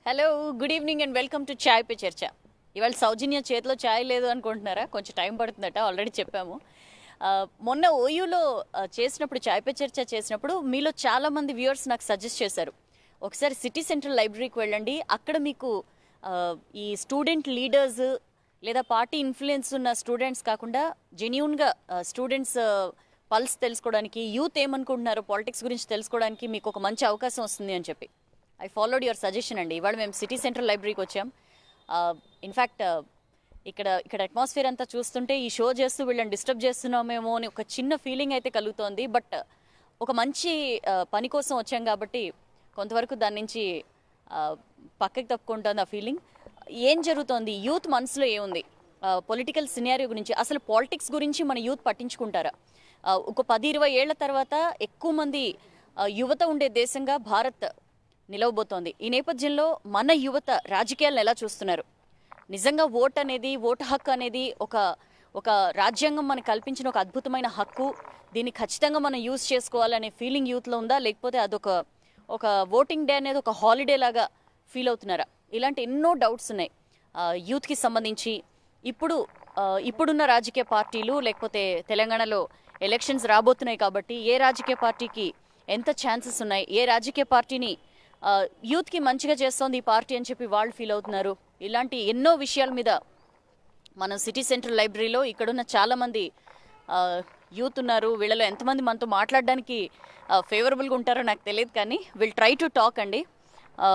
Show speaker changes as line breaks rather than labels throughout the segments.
Hello good evening and welcome to Chai pay Charcha ఇవాళ సౌజన్య చేతిలో చాయ్ లేదు అనుకుంటున్నారా కొంచెం టైం పడుతుందట ఆల్రెడీ చెప్పాము ఆ, మొన్న ఓయూలో ఆ, చేసినప్పుడు చాయ్ పే చర్చ చేసినప్పుడు మీలో చాలా మంది వ్యూవర్స్ నాకు సజెస్ట్ చేశారు ఒకసారి సిటీ సెంట్రల్ లైబ్రరీకి వెళ్ళండి అక్కడ మీకు ఆ, ఈ స్టూడెంట్ లీడర్స్ లేదా పార్టీ ఇన్ఫ్లుయెన్స్ ఉన్న స్టూడెంట్స్ కాకుండా జెన్యున్గా స్టూడెంట్స్ పల్స్ తెలుసుకోవడానికి యూత్ ఏమనుకుంటున్నారో పాలిటిక్స్ గురించి తెలుసుకోవడానికి మీకు ఒక మంచి అవకాశం వస్తుంది అని చెప్పి ఐ ఫాలోడ్ యువర్ సజెషన్ అండి ఇవాళ మేము సిటీ సెంట్రల్ లైబ్రరీకి వచ్చాం ఇన్ఫ్యాక్ట్ ఇక్కడ ఇక్కడ అట్మాస్ఫియర్ అంతా చూస్తుంటే ఈ షో చేస్తూ వీళ్ళని డిస్టర్బ్ చేస్తున్నామేమో అని ఒక చిన్న ఫీలింగ్ అయితే కలుగుతోంది బట్ ఒక మంచి ఆ, పని కోసం వచ్చాం కాబట్టి కొంతవరకు దాని నుంచి ఆ, పక్కకి తప్పుకుంటుంది ఆ ఫీలింగ్ ఏం జరుగుతోంది యూత్ మనసులో ఏముంది పొలిటికల్ సినారియో గురించి అసలు పాలిటిక్స్ గురించి మన యూత్ పట్టించుకుంటారా ఆ, ఒక పది ఇరవై ఏళ్ల తర్వాత ఎక్కువ మంది ఆ, యువత ఉండే దేశంగా భారత్ నిలవబోతోంది ఈ నేపథ్యంలో మన యువత రాజకీయాలను ఎలా చూస్తున్నారు నిజంగా ఓట్ అనేది ఓటు హక్కు అనేది ఒక ఒక రాజ్యాంగం మనకు కల్పించిన ఒక అద్భుతమైన హక్కు దీన్ని ఖచ్చితంగా మనం యూజ్ చేసుకోవాలనే ఫీలింగ్ యూత్లో ఉందా లేకపోతే అదొక ఒక ఓటింగ్ డే అనేది ఒక హాలిడే లాగా ఫీల్ అవుతున్నారా ఇలాంటి ఎన్నో డౌట్స్ ఉన్నాయి ఆ, యూత్కి సంబంధించి ఇప్పుడు ఆ, ఇప్పుడున్న రాజకీయ పార్టీలు లేకపోతే తెలంగాణలో ఎలక్షన్స్ రాబోతున్నాయి కాబట్టి ఏ రాజకీయ పార్టీకి ఎంత ఛాన్సెస్ ఉన్నాయి ఏ రాజకీయ పార్టీని ఆ, యూత్కి మంచిగా చేస్తోంది ఈ పార్టీ అని చెప్పి వాళ్ళు ఫీల్ అవుతున్నారు ఇలాంటి ఎన్నో విషయాల మీద మనం సిటీ సెంట్రల్ లైబ్రరీలో ఇక్కడున్న చాలా మంది ఆ, యూత్ ఉన్నారు వీళ్ళలో ఎంతమంది మనతో మాట్లాడడానికి ఫేవరబుల్గా ఉంటారో నాకు తెలియదు కానీ విల్ ట్రై టు టాక్ అండి ఆ,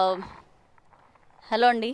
హలో అండి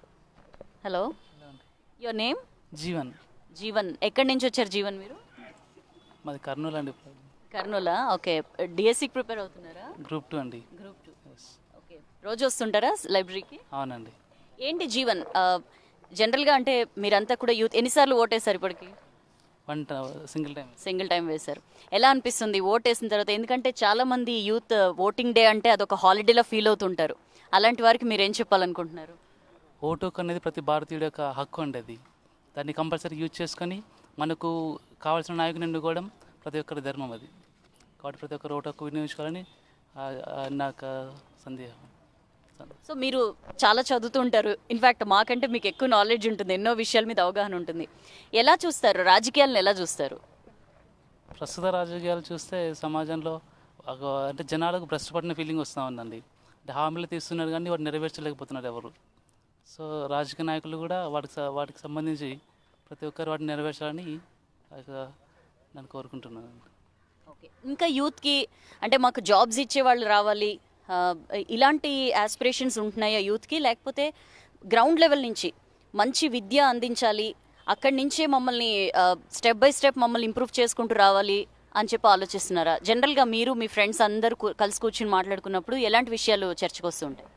hello your name
Jeevan
Jeevan ఎక్కడి నుంచి వచ్చారు జీవన్ మీరు
మాది కర్నూలు అండి
కర్నూలా ఓకే డిఎస్సికి ప్రిపేర్ అవుతున్నారా
గ్రూప్ టూ అండి
గ్రూప్ టూ
Yes.
ఓకే రోజు వస్తుంటారా లైబ్రరీకి
అవునండి
ఏంటి జీవన్ ఆ, జనరల్గా అంటే మీరంతా కూడా యూత్ ఎన్నిసార్లు ఓటేశారు ఇప్పటికి
one single time
single time వేశారు ఎలా అనిపిస్తుంది ఓట్ వేసిన తర్వాత ఎందుకంటే చాలా మంది యూత్ ఓటింగ్ డే అంటే అదొక హాలిడేలా ఫీల్ అవుతుంటారు అలాంటి వారికి మీరు ఏం చెప్పాలనుకుంటున్నారు
ఓటు హక్కు అనేది ప్రతి భారతీయుడి యొక్క హక్కు అండి అది దాన్ని కంపల్సరీ యూజ్ చేసుకొని మనకు కావాల్సిన నాయకుని ఎన్నుకోవడం ప్రతి ఒక్కరి ధర్మం అది కాబట్టి ప్రతి ఒక్కరు ఓటు హక్కు వినియోగించుకోవాలని ఆ, ఆ, నాకు సందేహం
సో మీరు చాలా చదువుతూ ఉంటారు ఇన్ఫ్యాక్ట్ మాకంటే మీకు ఎక్కువ నాలెడ్జ్ ఉంటుంది ఎన్నో విషయాల మీద అవగాహన ఉంటుంది ఎలా చూస్తారు రాజకీయాలను ఎలా చూస్తారు
ప్రస్తుత రాజకీయాలు చూస్తే సమాజంలో ఒక అంటే జనాలకు భ్రష్టపడిన ఫీలింగ్ వస్తూ ఉందండి అంటే హామీలు తీస్తున్నారు కానీ వాటి నెరవేర్చలేకపోతున్నారు ఎవరు సో రాజకీయ నాయకులు కూడా వాటికి స- వాటికి సంబంధించి ప్రతి ఒక్కరు వాటిని నెరవేర్చాలని ఒక నేను కోరుకుంటున్నాను
ఓకే ఇంకా యూత్కి అంటే మాకు జాబ్స్ ఇచ్చే వాళ్ళు రావాలి ఆ, ఇలాంటి ఆస్పిరేషన్స్ ఉంటున్నాయా యూత్కి లేకపోతే గ్రౌండ్ లెవెల్ నుంచి మంచి విద్య అందించాలి అక్కడి నుంచే మమ్మల్ని స్టెప్ బై స్టెప్ మమ్మల్ని ఇంప్రూవ్ చేసుకుంటూ రావాలి అని చెప్పి ఆలోచిస్తున్నారా జనరల్గా మీరు మీ ఫ్రెండ్స్ అందరూ కూ- కలిసి కూర్చుని మాట్లాడుకున్నప్పుడు ఎలాంటి విషయాలు చర్చకు వస్తుంటాయి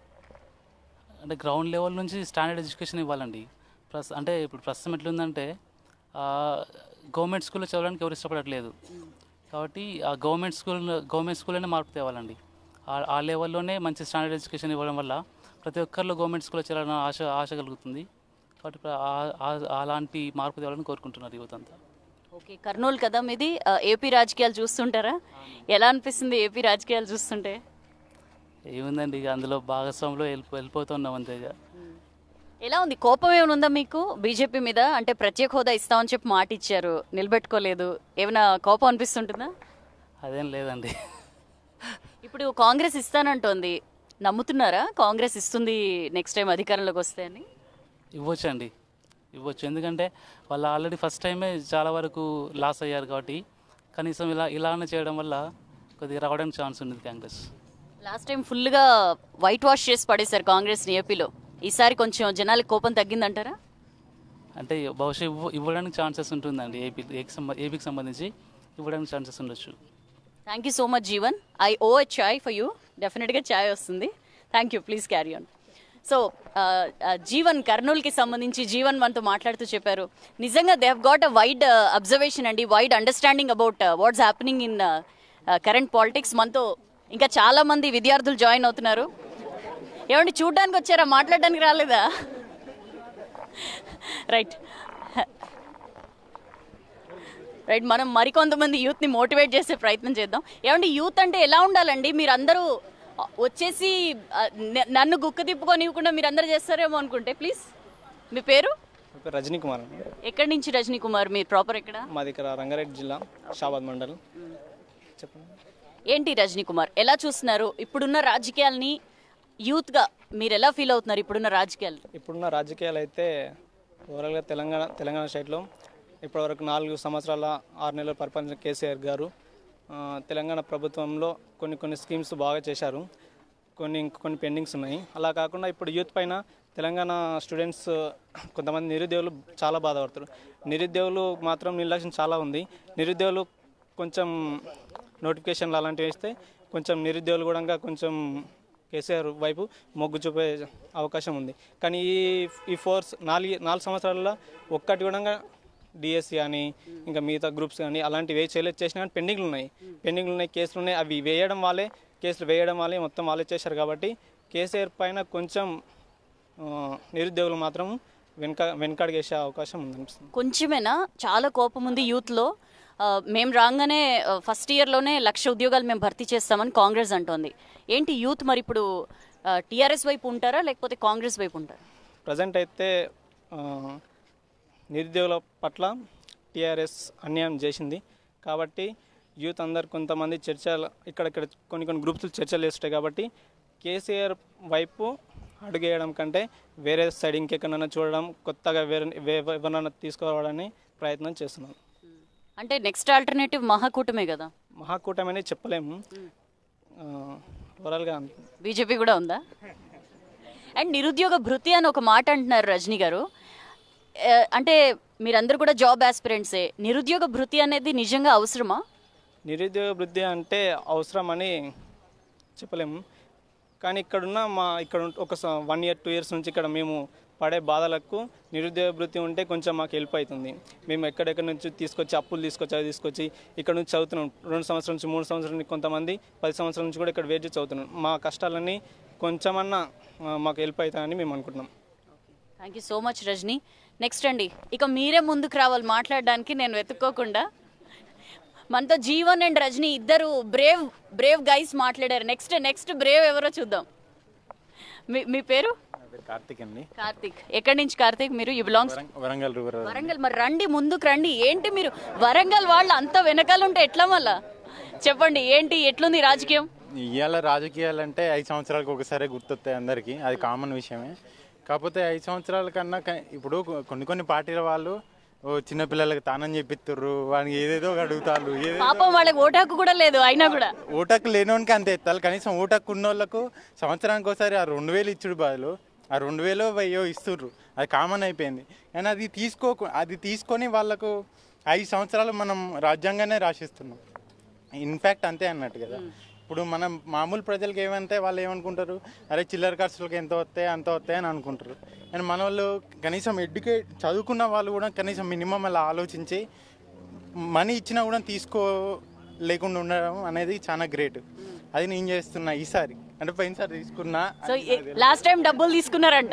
అంటే గ్రౌండ్ లెవెల్ నుంచి స్టాండర్డ్ ఎడ్యుకేషన్ ఇవ్వాలండి ప్రస్ అంటే ఇప్పుడు ప్రస్తుతం ఎట్లుందంటే గవర్నమెంట్ స్కూల్లో చదవడానికి ఎవరు ఇష్టపడట్లేదు కాబట్టి ఆ గవర్నమెంట్ స్కూల్ గవర్నమెంట్ స్కూల్లోనే మార్పు తేవాలండి ఆ- ఆ లెవెల్లోనే మంచి స్టాండర్డ్ ఎడ్యుకేషన్ ఇవ్వడం వల్ల ప్రతి ఒక్కరిలో గవర్నమెంట్ స్కూల్లో చేరాలని ఆశ ఆశ కలుగుతుంది కాబట్టి ప్ర- ఆ- ఆ- అలాంటి మార్పు తేవాలని కోరుకుంటున్నారు యువత అంతా
ఓకే కర్నూలు కదా మీది ఆ, ఏపీ రాజకీయాలు చూస్తుంటారా ఎలా అనిపిస్తుంది ఏపీ రాజకీయాలు చూస్తుంటే
ఏముందండి ఇక అందులో భాగస్వామిలో వెళ్ళిపో వెళ్ళిపోతున్నాం అంతే ఇక
ఎలా ఉంది కోపం ఏమైనా ఉందా మీకు బీజేపీ మీద అంటే ప్రత్యేక హోదా ఇస్తామని చెప్పి మాట ఇచ్చారు నిలబెట్టుకోలేదు ఏమైనా కోపం అనిపిస్తుంటుందా
అదేం లేదండి
ఇప్పుడు కాంగ్రెస్ ఇస్తానంటోంది నమ్ముతున్నారా కాంగ్రెస్ ఇస్తుంది నెక్స్ట్ టైం అధికారంలోకి వస్తే అని
ఇవ్వచ్చు అండి ఇవ్వచ్చు ఎందుకంటే వాళ్ళు ఆల్రెడీ ఫస్ట్ టైమే చాలా వరకు లాస్ అయ్యారు కాబట్టి కనీసం ఇలా ఇలానే చేయడం వల్ల కొద్దిగా రావడానికి ఛాన్స్ ఉంది కాంగ్రెస్
లాస్ట్ టైం ఫుల్గా వైట్ వాష్ చేసి పడేశారు కాంగ్రెస్ని ఏపీలో ఈసారి కొంచెం జనాలకు కోపం తగ్గిందంటారా
అంటే బహుశా ఇవ్వ ఇవ్వడానికి ఛాన్సెస్ ఉంటుందండి ఏపీ ఏకి సంబ ఏపీకి సంబంధించి ఇవ్వడానికి ఛాన్సెస్ ఉండొచ్చు
thank you so much Jeevan I owe a chai for you డెఫినెట్గా చాయ్ వస్తుంది thank you please carry on so Jeevan కర్నూలుకి సంబంధించి జీవన్ మనతో మాట్లాడుతూ చెప్పారు నిజంగా they have got a wide observation అండి wide understanding about what's happening in current politics మనతో ఇంకా చాలా మంది విద్యార్థులు జాయిన్ అవుతున్నారు ఏమండి చూడడానికి వచ్చారా మాట్లాడడానికి రాలేదా రైట్ రైట్ మనం మరికొంతమంది యూత్ని మోటివేట్ చేసే ప్రయత్నం చేద్దాం ఏమండి యూత్ అంటే ఎలా ఉండాలండి మీరు అందరూ వచ్చేసి ఆ, న- నన్ను గుక్క తిప్పుకోనివ్వకుండా మీరు అందరు చేస్తారేమో అనుకుంటే ప్లీజ్ మీ పేరు
నా పేరు రజనీ కుమార్ అండి
ఎక్కడి నుంచి రజనీ కుమార్ మీరు ప్రాపర్ ఎక్కడ
మాది ఇక్కడ రంగారెడ్డి జిల్లా షాబాద్ మండల్ చెప్పండి
ఏంటి రజనీ కుమార్ ఎలా చూస్తున్నారు ఇప్పుడున్న రాజకీయాల్ని యూత్గా మీరు ఎలా ఫీల్ అవుతున్నారు ఇప్పుడున్న రాజకీయాలు
ఇప్పుడున్న రాజకీయాలు అయితే ఓవరాల్గా తెలంగాణ తెలంగాణ స్టేట్లో ఇప్పటివరకు నాలుగు సంవత్సరాల ఆరు నెలల పరిపాలన కేసీఆర్ గారు ఆ, తెలంగాణ ప్రభుత్వంలో కొన్ని కొన్ని స్కీమ్స్ బాగా చేశారు కొన్ని ఇంక కొన్ని పెండింగ్స్ ఉన్నాయి అలా కాకుండా ఇప్పుడు యూత్ పైన తెలంగాణ స్టూడెంట్స్ కొంతమంది నిరుద్యోగులు చాలా బాధపడతారు నిరుద్యోగులు మాత్రం నిర్లక్ష్యం చాలా ఉంది నిరుద్యోగులు కొంచెం నోటిఫికేషన్లు అలాంటివి వేస్తే కొంచెం నిరుద్యోగులు కూడా కొంచెం కేసీఆర్ వైపు మొగ్గు చూపే అవకాశం ఉంది కానీ ఈ ఈ ఫోర్స్ నాలుగు నాలుగు సంవత్సరాల్లో ఒక్కటి కూడా డిఎస్సి కానీ ఇంకా మిగతా గ్రూప్స్ కానీ అలాంటివి ఏ చేయలేదు చేసినా కానీ పెండింగ్లు ఉన్నాయి పెండింగ్లు ఉన్నాయి కేసులు ఉన్నాయి అవి వేయడం వాళ్ళే కేసులు వేయడం వాళ్ళే మొత్తం వాళ్ళే చేశారు కాబట్టి కేసీఆర్ పైన కొంచెం ఆ, నిరుద్యోగులు మాత్రం వెనక వెనకడిగేసే అవకాశం ఉందనిపిస్తుంది
కొంచెమేనా చాలా కోపం ఉంది యూత్లో ఆ, మేము రాగానే ఆ, ఫస్ట్ ఇయర్లోనే లక్ష ఉద్యోగాలు మేము భర్తీ చేస్తామని కాంగ్రెస్ అంటోంది ఏంటి యూత్ మరి ఇప్పుడు టీఆర్ఎస్ వైపు ఉంటారా లేకపోతే కాంగ్రెస్ వైపు ఉంటారా
ప్రజెంట్ అయితే ఆ, నిరుద్యోగుల పట్ల టీఆర్ఎస్ అన్యాయం చేసింది కాబట్టి యూత్ అందరు కొంతమంది చర్చలు ఇక్కడక్కడ కొన్ని కొన్ని గ్రూప్స్ చర్చలు చేస్తుంటాయి కాబట్టి కేసీఆర్ వైపు అడుగేయడం కంటే వేరే సైడ్ ఇంకెక్కడైనా చూడడం కొత్తగా వేరే వే- ఎవరినైనా తీసుకోవడానికి ప్రయత్నం చేస్తున్నాం
అంటే నెక్స్ట్ ఆల్టర్నేటివ్ మహాకూటమే కదా
మహాకూటమి అనేది చెప్పలేము ఆ, ఓవరాల్గా
బీజేపీ కూడా ఉందా అండ్ నిరుద్యోగ భృతి అని ఒక మాట అంటున్నారు రజనీ గారు ఆ, అంటే మీరందరూ కూడా జాబ్ ఆస్పిరెంట్సే నిరుద్యోగ భృతి అనేది నిజంగా అవసరమా
నిరుద్యోగ వృద్ధి అంటే అవసరమని చెప్పలేము కానీ ఇక్కడున్న మా ఇక్కడ ఉంట- ఒక వన్ ఇయర్ టూ ఇయర్స్ నుంచి ఇక్కడ మేము పడే బాధలకు నిరుద్యోగ వృత్తి ఉంటే కొంచెం మాకు హెల్ప్ అవుతుంది మేము ఎక్కడెక్కడి నుంచి తీసుకొచ్చి అప్పులు తీసుకొచ్చి అవి తీసుకొచ్చి ఇక్కడ నుంచి చదువుతున్నాం రెండు సంవత్సరాల నుంచి మూడు సంవత్సరాల నుంచి కొంతమంది పది సంవత్సరాల నుంచి కూడా ఇక్కడ వెయిట్ చేసి చదువుతున్నాం మా కష్టాలన్నీ కొంచెమన్నా ఆ, మాకు హెల్ప్ అవుతాయని మేము అనుకుంటున్నాం
thank you so much Rajani next అండి ఇక మీరే ముందుకు రావాలి మాట్లాడడానికి నేను వెతుక్కోకుండా మనతో జీవన్ అండ్ రజనీ ఇద్దరు బ్రేవ్ బ్రేవ్ గైస్ మాట్లాడారు నెక్స్ట్ నెక్స్ట్ బ్రేవ్ ఎవరో చూద్దాం మీ మీ పేరు
నా పేరు కార్తిక్ అండి
కార్తిక్ ఎక్కడి నుంచి కార్తిక్ మీరు యూ బిలాంగ్స్
వరం- వరంగల్ రూరల్
వరంగల్ మరి రండి ముందుకు రండి ఏంటి మీరు వరంగల్ వాళ్ళు అంత వెనకాల ఉంటే ఎట్లా మళ్ళా చెప్పండి ఏంటి ఎట్లుంది రాజకీయం
ఇవాళ రాజకీయాలు అంటే ఐదు సంవత్సరాలకు ఒకసారి గుర్తొస్తాయి అందరికీ అది కామన్ విషయమే కాకపోతే ఐదు సంవత్సరాల కన్నా క- ఇప్పుడు కొ- కొన్ని కొన్ని పార్టీల వాళ్ళు ఓ చిన్న పిల్లలకి తానని చెప్పిస్తుర్రు వానికి ఏదేదో ఒకటి అడుగుతారు ఏదేదో
పాపం వాళ్ళకి ఓటాకు కూడా లేదు అయినా కూడా
ఓటకు లేనోనికి అంత ఎత్తాలి కనీసం ఓటకు ఉన్న వాళ్ళకు సంవత్సరానికి ఒకసారి ఆ రెండు వేలు ఇచ్చుడు బదులు ఆ రెండు వేలు వెయ్యో ఇస్తుర్రు అది కామన్ అయిపోయింది కానీ అది తీసుకో అది తీసుకొని వాళ్ళకు ఐదు సంవత్సరాలు మనం రాజ్యాంగానే రాసిస్తున్నాం ఇన్ఫ్యాక్ట్ అంతే అన్నట్టు కదా ఇప్పుడు మనం మామూలు ప్రజలకు ఏమంటే వాళ్ళు ఏమనుకుంటారు అరే చిల్లర ఖర్చులకు ఎంత వస్తాయి అంత వస్తాయి అని అనుకుంటారు కానీ మన వాళ్ళు కనీసం ఎడ్యుకేట్ చదువుకున్న వాళ్ళు కూడా కనీసం మినిమం అలా ఆలోచించి మనీ ఇచ్చినా కూడా తీసుకో లేకుండా ఉండడం అనేది చాలా గ్రేట్ అది నేను చేస్తున్నా ఈసారి అంటే పోయినసారి తీసుకున్నా
సో లాస్ట్ టైం డబ్బులు తీసుకున్నారంట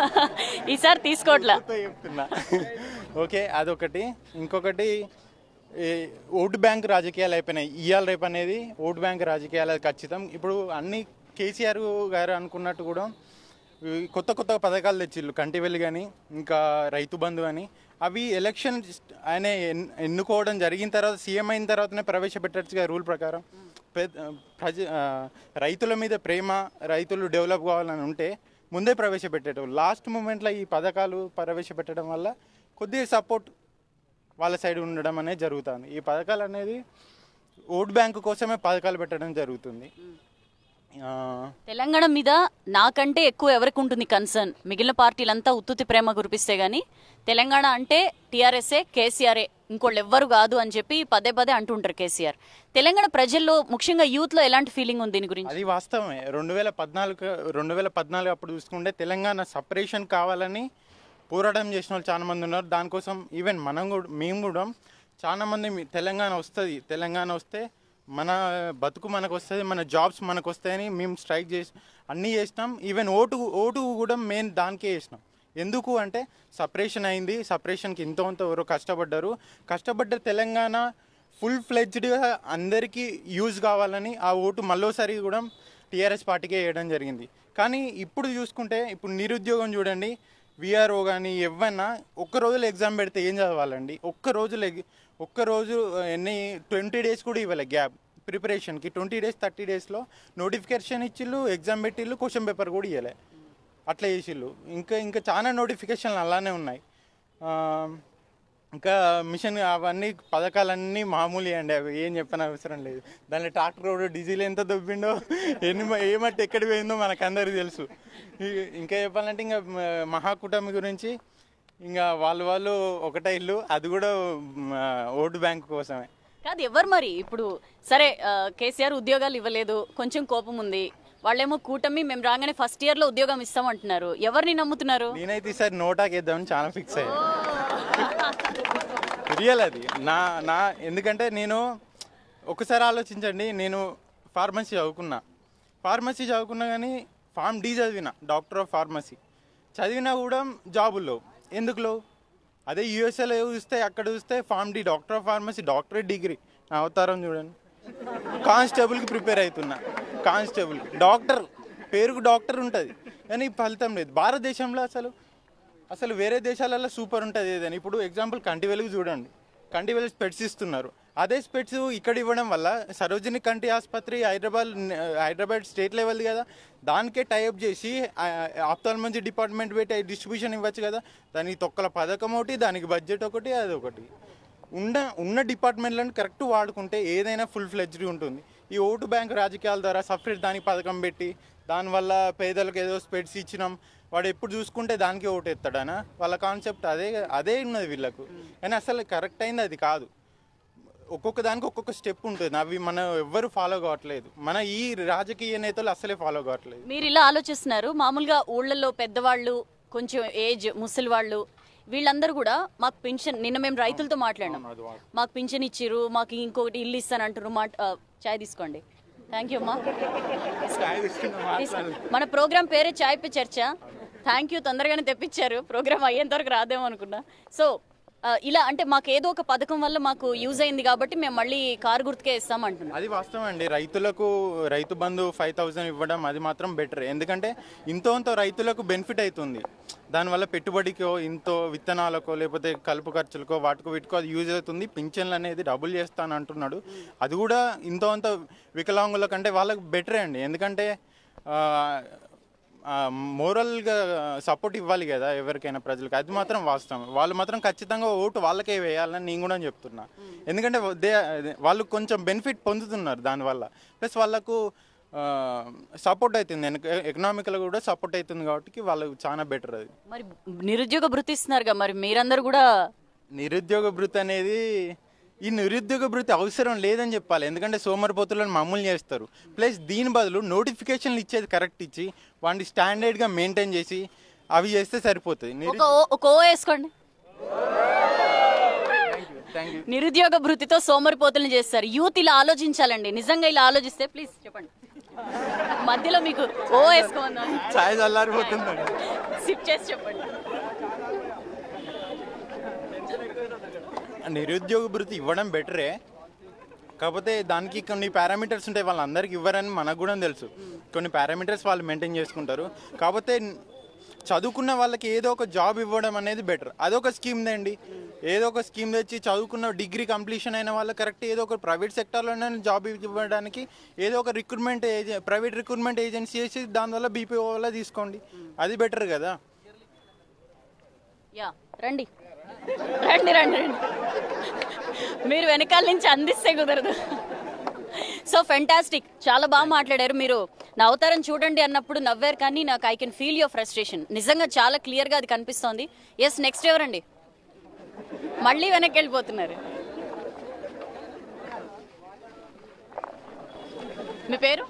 ఈసారి తీసుకోవట్లా
తో చెప్తున్నా ఓకే అదొకటి ఇంకొకటి ఈ ఓటు బ్యాంక్ రాజకీయాలు అయిపోయినాయి ఇవాళ రేపు అనేది ఓటు బ్యాంక్ రాజకీయాలు అది ఖచ్చితం ఇప్పుడు అన్ని కేసీఆర్ గారు అనుకున్నట్టు కూడా ఈ కొత్త కొత్త పథకాలు తెచ్చిళ్ళు కంటి వెల్లి కానీ ఇంకా రైతు బంధు అని అవి ఎలక్షన్ ఆయన ఎన్- ఎన్నుకోవడం జరిగిన తర్వాత సీఎం అయిన తర్వాతనే ప్రవేశపెట్టచ్చుగా రూల్ ప్రకారం పెద్ద- ప్రజ ఆ, రైతుల మీద ప్రేమ రైతులు డెవలప్ కావాలని ఉంటే ముందే ప్రవేశపెట్టేటం లాస్ట్ మూమెంట్లో ఈ పథకాలు ప్రవేశపెట్టడం వల్ల కొద్దిగా సపోర్ట్ వాళ్ళ సైడ్ ఉండడం అనేది జరుగుతుంది ఈ పథకాలు అనేది ఓట్ బ్యాంకు కోసమే పథకాలు పెట్టడం జరుగుతుంది ఆ,
తెలంగాణ మీద నాకంటే ఎక్కువ ఎవరికి ఉంటుంది కన్సర్న్ మిగిలిన పార్టీలంతా ఉత్తుతి ప్రేమ కురిపిస్తే గానీ తెలంగాణ అంటే టీఆర్ఎస్ఏ కేసీఆర్ఏ ఇంకోళ్ళు ఎవ్వరు కాదు అని చెప్పి పదే పదే అంటుంటారు కేసీఆర్ తెలంగాణ ప్రజల్లో ముఖ్యంగా యూత్ లో ఎలాంటి ఫీలింగ్ ఉంది దీని గురించి
అది వాస్తవమే రెండు వేల పద్నాలుగు రెండు వేల పద్నాలుగు అప్పుడు చూసుకుంటే తెలంగాణ సపరేషన్ కావాలని పోరాటం చేసిన వాళ్ళు చాలా మంది ఉన్నారు దానికోసం ఈవెన్ మనం కూడా మేము కూడా చాలా మంది మీ- తెలంగాణ వస్తుంది తెలంగాణ వస్తే మన బతుకు మనకు వస్తుంది మన జాబ్స్ మనకు వస్తాయని మేము స్ట్రైక్ చేసి అన్నీ చేసినాం ఈవెన్ ఓటు ఓటు కూడా మెయిన్ దానికే వేసినాం ఎందుకు అంటే సపరేషన్ అయింది సపరేషన్కి ఇంత అంత ఎవరో కష్టపడ్డారు కష్టపడ్డ తెలంగాణ ఫుల్ ఫ్లెడ్జ్డ్గా అందరికీ యూజ్ కావాలని ఆ ఓటు మళ్ళోసారి కూడా టీఆర్ఎస్ పార్టీకే వేయడం జరిగింది కానీ ఇప్పుడు చూసుకుంటే ఇప్పుడు నిరుద్యోగం చూడండి విఆర్ఓ కానీ ఎవరన్నా ఒక్క రోజులో ఎగ్జామ్ పెడితే ఏం చదవాలండి ఒక్క రోజులో ఎగ్- ఒక్క రోజు ఆ, ఎన్ని ట్వంటీ డేస్ కూడా ఇవ్వాలి గ్యాప్ ప్రిపరేషన్కి ట్వంటీ డేస్ థర్టీ డేస్లో నోటిఫికేషన్ ఇచ్చిళ్ళు ఎగ్జామ్ పెట్టిళ్ళు క్వశ్చన్ పేపర్ కూడా ఇవ్వలే అట్లా చేసిళ్ళు ఇంకా ఇంకా చాలా నోటిఫికేషన్లు అలానే ఉన్నాయి ఆ, ఇంకా మిషన్ అవన్నీ పథకాలన్నీ మామూలు అండి అవి ఏం చెప్పని అవసరం లేదు దాంట్లో ట్రాక్టర్ రోడ్ డీజిల్ ఎంత దొబ్బిండో ఎన్ని మ- ఏ మట్టి ఎక్కడ పోయిందో మనకు అందరికీ తెలుసు ఈ- ఇంకా చెప్పాలంటే ఇంకా మ- మహాకూటమి గురించి ఇంకా వాళ్ళు వాళ్ళు ఒకటే ఇల్లు అది కూడా మ, ఓటు బ్యాంక్ కోసమే
కాదు ఎవరు మరి ఇప్పుడు సరే ఆ, కేసీఆర్ ఉద్యోగాలు ఇవ్వలేదు కొంచెం కోపం ఉంది వాళ్ళేమో కూటమి మేము రాగానే ఫస్ట్ ఇయర్ లో ఉద్యోగం ఇస్తామంటున్నారు ఎవరిని నమ్ముతున్నారు
నేనైతే ఈసారి నోటాకి వేద్దామని చాలా ఫిక్స్ అయ్యాను రియల్ అది నా నా ఎందుకంటే నేను ఒకసారి ఆలోచించండి నేను ఫార్మసీ చదువుకున్నా ఫార్మసీ చదువుకున్నా కానీ ఫార్మ్ డి చదివిన డాక్టర్ ఆఫ్ ఫార్మసీ చదివినా కూడా జాబుల్లో ఎందుకులో అదే యూఎస్ఏలో చూస్తే అక్కడ చూస్తే pharm D doctor of pharmacy doctorate degree నా అవతారం చూడండి కానిస్టేబుల్కి ప్రిపేర్ అవుతున్నా కానిస్టేబుల్ డాక్టర్ పేరుకు డాక్టర్ ఉంటుంది కానీ ఫలితం లేదు భారతదేశంలో అసలు అసలు వేరే దేశాలలో సూపర్ ఉంటుంది ఏదైనా ఇప్పుడు ఎగ్జాంపుల్ కంటి వెలుగు చూడండి కంటి వెలుగు స్పెట్స్ ఇస్తున్నారు అదే స్పెట్స్ ఇక్కడ ఇవ్వడం వల్ల సరోజిని కంటి ఆసుపత్రి హైదరాబాద్ హైదరాబాద్ స్టేట్ లెవెల్ కదా దానికే టైఅప్ చేసి ఆప్థాలజీ డిపార్ట్మెంట్ పెట్టి డిస్ట్రిబ్యూషన్ ఇవ్వచ్చు కదా దానికి తొక్కల పథకం ఒకటి దానికి బడ్జెట్ ఒకటి అది ఒకటి ఉన్న ఉన్న డిపార్ట్మెంట్లను కరెక్ట్ వాడుకుంటే ఏదైనా ఫుల్ ఫ్లెడ్జ్డ్ ఉంటుంది ఈ ఓటు బ్యాంక్ రాజకీయాల ద్వారా సపరేట్ దానికి పథకం పెట్టి దానివల్ల పేదలకు ఏదో స్పెడ్స్ ఇచ్చినాం వాడు ఎప్పుడు చూసుకుంటే దానికి ఓటు ఎత్తాడనా వాళ్ళ కాన్సెప్ట్ అదే అదే ఉన్నది వీళ్ళకు కానీ అసలు కరెక్ట్ అయింది అది కాదు ఒక్కొక్క దానికి ఒక్కొక్క స్టెప్ ఉంటుంది అవి మనం ఎవ్వరు ఫాలో కావట్లేదు మన ఈ రాజకీయ నేతలు అసలే ఫాలో కావట్లేదు
మీరు ఇలా ఆలోచిస్తున్నారు మామూలుగా ఊళ్ళల్లో పెద్దవాళ్ళు కొంచెం ఏజ్ ముసలి వాళ్ళు వీళ్ళందరూ కూడా మాకు పెన్షన్ నిన్న మేము రైతులతో మాట్లాడినాం మాకు పెన్షన్ ఇచ్చిర్రు మాకు ఇంకొకటి ఇల్లు ఇస్తానంటారు మా ఆ, చాయ్ తీసుకోండి థ్యాంక్ యూ అమ్మా తీసుకో. మన ప్రోగ్రామ్ పేరే Chai pay Charcha thank you తొందరగానే తెప్పించారు ప్రోగ్రామ్ అయ్యేంత వరకు రాదేమో అనుకున్నా సో ఆ, ఇలా అంటే మాకు ఏదో ఒక పథకం వల్ల మాకు యూజ్ అయింది కాబట్టి మేము మళ్ళీ కారు గుర్తుకే ఇస్తాం అంటున్నాం
అది వాస్తవం అండి రైతులకు రైతు బంధు ఫైవ్ థౌసండ్ ఇవ్వడం అది మాత్రం బెటర్ ఎందుకంటే ఇంతో ఇంతో రైతులకు బెనిఫిట్ అవుతుంది దానివల్ల పెట్టుబడికో ఇంతో విత్తనాలకో లేకపోతే కలుపు ఖర్చులకో వాటికో వీటికో అది యూజ్ అవుతుంది పింఛన్లు అనేది డబుల్ చేస్తాను అంటున్నాడు అది కూడా ఇంతో అంత వికలాంగుల కంటే వాళ్ళకి బెటరే అండి ఎందుకంటే మోరల్గా సపోర్ట్ ఇవ్వాలి కదా ఎవరికైనా ప్రజలకు అది మాత్రం వాస్తవం వాళ్ళు మాత్రం ఖచ్చితంగా ఓటు వాళ్ళకే వేయాలని నేను కూడా చెప్తున్నా ఎందుకంటే దే వాళ్ళు కొంచెం బెనిఫిట్ పొందుతున్నారు దానివల్ల ప్లస్ వాళ్ళకు సపోర్ట్ అవుతుంది ఎకనామికల్ కూడా సపోర్ట్ అవుతుంది కాబట్టి వాళ్ళకు చాలా బెటర్ అది
మరి నిరుద్యోగ భృతి ఇస్తున్నారుగా మరి మీరందరూ కూడా
నిరుద్యోగ భృతి అనేది ఈ నిరుద్యోగ భృతి అవసరం లేదని చెప్పాలి ఎందుకంటే సోమరిపోతులను మామూలు చేస్తారు ప్లస్ దీని బదులు నోటిఫికేషన్లు ఇచ్చేది కరెక్ట్ ఇచ్చి వాడిని స్టాండర్డ్గా మెయింటైన్ చేసి అవి చేస్తే సరిపోతుంది నిరు-
ఒక ఓ- ఒక ఓ వేసుకోండి
థ్యాంక్ యూ
నిరుద్యోగ భృతితో సోమరిపోతులను చేస్తారు యూత్ ఇలా ఆలోచించాలండి నిజంగా ఇలా ఆలోచిస్తే ప్లీజ్ చెప్పండి మధ్యలో మీకు ఓ వేసుకోమన్నా
ఛాయ్ చల్లారిపోతుందండి
సిప్ చేసి చెప్పండి
నిరుద్యోగ భృతి ఇవ్వడం బెటరే కాకపోతే దానికి కొన్ని పారామీటర్స్ ఉంటాయి వాళ్ళందరికీ ఇవ్వరని మనకు కూడా తెలుసు కొన్ని పారామీటర్స్ వాళ్ళు మెయింటైన్ చేసుకుంటారు కాకపోతే చదువుకున్న వాళ్ళకి ఏదో ఒక జాబ్ ఇవ్వడం అనేది బెటర్ అదొక స్కీమ్ అండి ఏదో ఒక స్కీమ్ తెచ్చి చదువుకున్న డిగ్రీ కంప్లీషన్ అయిన వాళ్ళకి కరెక్ట్ ఏదో ఒక ప్రైవేట్ సెక్టర్లోనే జాబ్ ఇవ్వడానికి ఏదో ఒక రిక్రూట్మెంట్ ఏజె ప్రైవేట్ రిక్రూట్మెంట్ ఏజెన్సీ చేసి దానివల్ల బీపీఓ వల్ల తీసుకోండి అది బెటర్ కదా
యా రండి రండి రండి రండి మీరు వెనకాల నుంచి అందిస్తే కుదరదు సో ఫెంటాస్టిక్ చాలా బాగా మాట్లాడారు మీరు నా అవతారం చూడండి అన్నప్పుడు నవ్వారు కానీ నాకు I can feel your frustration నిజంగా చాలా క్లియర్గా అది కనిపిస్తోంది ఎస్ నెక్స్ట్ ఎవరండి మళ్ళీ వెనక్కి వెళ్ళిపోతున్నారు మీ పేరు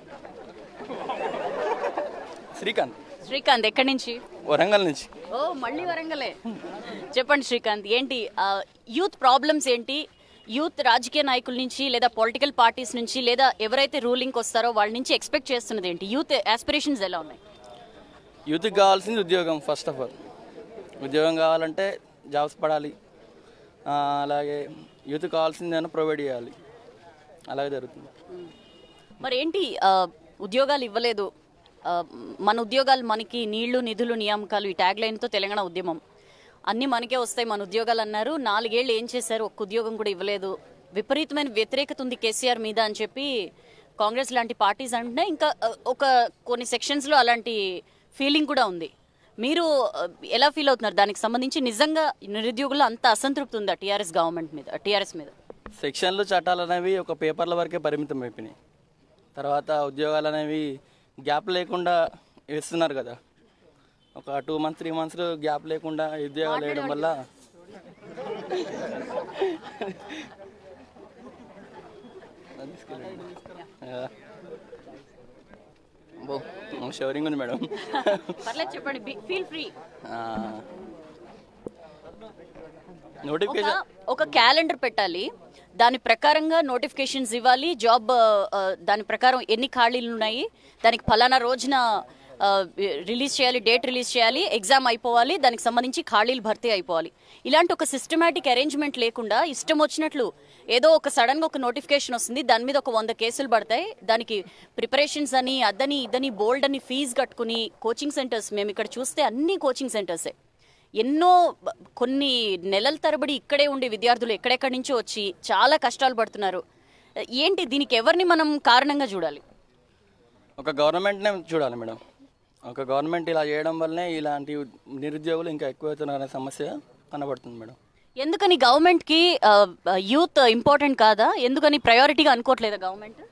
శ్రీకాంత్
శ్రీకాంత్ ఎక్కడి నుంచి
వరంగల్ నుంచి
ఓ మళ్ళీ వరంగలే చెప్పండి శ్రీకాంత్ ఏంటి ఆ, యూత్ ప్రాబ్లమ్స్ ఏంటి యూత్ రాజకీయ నాయకుల నుంచి లేదా పొలిటికల్ పార్టీస్ నుంచి లేదా ఎవరైతే రూలింగ్కి వస్తారో వాళ్ళ నుంచి ఎక్స్పెక్ట్ చేస్తున్నది ఏంటి యూత్ ఆస్పిరేషన్స్ ఎలా ఉన్నాయి
యూత్కి కావాల్సింది ఉద్యోగం ఫస్ట్ ఆఫ్ ఆల్ ఉద్యోగం కావాలంటే జాబ్స్ పడాలి ఆ, అలాగే యూత్ కావాల్సింది ఏమైనా ప్రొవైడ్ చేయాలి అలాగే జరుగుతుంది
మరి ఏంటి ఆ, ఉద్యోగాలు ఇవ్వలేదు ఆ, మన ఉద్యోగాలు మనకి నీళ్లు నిధులు నియామకాలు ఈ ట్యాగ్ లైన్తో తెలంగాణ ఉద్యమం అన్నీ మనకే వస్తాయి మన ఉద్యోగాలు అన్నారు నాలుగేళ్ళు ఏం చేశారు ఒక్క ఉద్యోగం కూడా ఇవ్వలేదు విపరీతమైన వ్యతిరేకత ఉంది కేసీఆర్ మీద అని చెప్పి కాంగ్రెస్ లాంటి పార్టీస్ అంటే ఇంకా ఆ, ఒక కొన్ని సెక్షన్స్లో అలాంటి ఫీలింగ్ కూడా ఉంది మీరు ఆ, ఎలా ఫీల్ అవుతున్నారు దానికి సంబంధించి నిజంగా నిరుద్యోగులు అంత అసంతృప్తి ఉందా టీఆర్ఎస్ గవర్నమెంట్ మీద టీఆర్ఎస్ మీద
సెక్షన్లు చట్టాలు అనేవి ఒక పేపర్ల వరకే పరిమితం అయిపోయినాయి తర్వాత ఉద్యోగాలు అనేవి గ్యాప్ లేకుండా వేస్తున్నారు కదా ఒక two months three months gap లేకుండా ఉద్యోగాలు వేయడం వల్ల షవరింగ్ ఉంది మేడం
పర్లేదు చెప్పండి ఫీల్ ఫ్రీ
నోటిఫికేషన్
ఒక క్యాలెండర్ పెట్టాలి దాని ప్రకారంగా నోటిఫికేషన్స్ ఇవ్వాలి జాబ్ ఆ, ఆ, దాని ప్రకారం ఎన్ని ఖాళీలు ఉన్నాయి దానికి ఫలానా రోజున ఆ, రిలీజ్ చేయాలి డేట్ రిలీజ్ చేయాలి ఎగ్జామ్ అయిపోవాలి దానికి సంబంధించి ఖాళీలు భర్తీ అయిపోవాలి ఇలాంటి ఒక సిస్టమేటిక్ అరేంజ్మెంట్ లేకుండా ఇష్టం వచ్చినట్లు ఏదో ఒక సడన్ గా ఒక నోటిఫికేషన్ వస్తుంది దాని మీద ఒక వంద కేసులు పడతాయి దానికి ప్రిపరేషన్స్ అని అదని ఇదని బోల్డ్ అని ఫీజు కట్టుకుని కోచింగ్ సెంటర్స్ మేము ఇక్కడ చూస్తే అన్ని కోచింగ్ సెంటర్సే ఎన్నో బ- కొన్ని నెలల తరబడి ఇక్కడే ఉండే విద్యార్థులు ఎక్కడెక్కడి నుంచో వచ్చి చాలా కష్టాలు పడుతున్నారు ఏంటి దీనికి ఎవరిని మనం కారణంగా చూడాలి
ఒక గవర్నమెంట్నే చూడాలి మేడం ఒక గవర్నమెంట్ ఇలా చేయడం వల్లనే ఇలాంటి నిరుద్యోగులు ఇంకా ఎక్కువవుతున్నారనే సమస్య కనబడుతుంది మేడం
ఎందుకని గవర్నమెంట్ కి యూత్ ఇంపార్టెంట్ కాదా ఎందుకని ప్రయారిటీగా అనుకోవట్లేదా గవర్నమెంట్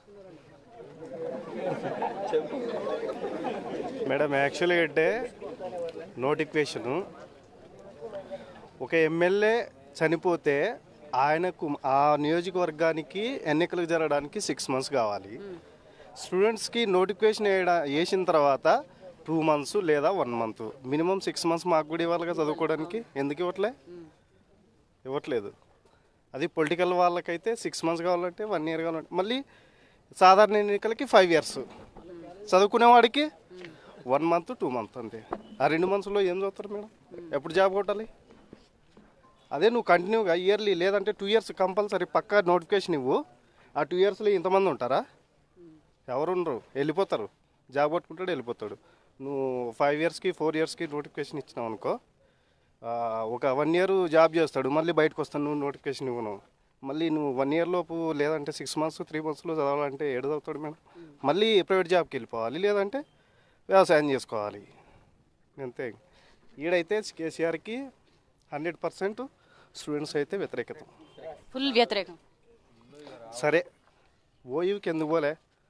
మేడం యాక్చువల్గా అంటే నోటిఫికేషను ఒక ఎమ్మెల్యే చనిపోతే ఆయనకు ఆ నియోజకవర్గానికి ఎన్నికలు జరగడానికి సిక్స్ మంత్స్ కావాలి స్టూడెంట్స్కి నోటిఫికేషన్ వేయడా వేసిన తర్వాత టూ మంత్స్ లేదా one month minimum six months మాకు కూడా ఇవ్వాలిగా చదువుకోవడానికి ఎందుకు ఇవ్వట్లే ఇవ్వట్లేదు అది పొలిటికల్ వాళ్ళకైతే సిక్స్ మంత్స్ కావాలంటే వన్ ఇయర్ కావాలంటే మళ్ళీ సాధారణ ఎన్నికలకి ఫైవ్ ఇయర్స్ చదువుకునేవాడికి వన్ మంత్ టూ మంత్ అంతే ఆ రెండు మంత్స్లో ఏం చదువుతారు మేడం ఎప్పుడు జాబ్ కొట్టాలి అదే నువ్వు కంటిన్యూగా ఇయర్లీ లేదంటే టూ ఇయర్స్ కంపల్సరీ పక్కా నోటిఫికేషన్ ఇవ్వు ఆ టూ ఇయర్స్లో ఇంతమంది ఉంటారా ఎవరు ఉండరు వెళ్ళిపోతారు జాబ్ కొట్టుకుంటాడు వెళ్ళిపోతాడు నువ్వు ఫైవ్ ఇయర్స్కి ఫోర్ ఇయర్స్కి నోటిఫికేషన్ ఇచ్చినావు అనుకో ఆ, ఒక వన్ ఇయర్ జాబ్ చేస్తాడు మళ్ళీ బయటకు వస్తాను నువ్వు నోటిఫికేషన్ ఇవ్వను మళ్ళీ నువ్వు వన్ ఇయర్ లోపు లేదంటే సిక్స్ మంత్స్ త్రీ మంత్స్లో చదవాలంటే ఏడు చదువుతాడు మేడం మళ్ళీ ప్రైవేట్ జాబ్కి వెళ్ళిపోవాలి లేదంటే వ్యవసాయం చేసుకోవాలి అంతే ఈడైతే కేసీఆర్కి హండ్రెడ్ పర్సెంట్ స్టూడెంట్స్ అయితే వ్యతిరేకత
ఫుల్ వ్యతిరేకం
సరే ఓయూకి ఎందుకు పోలే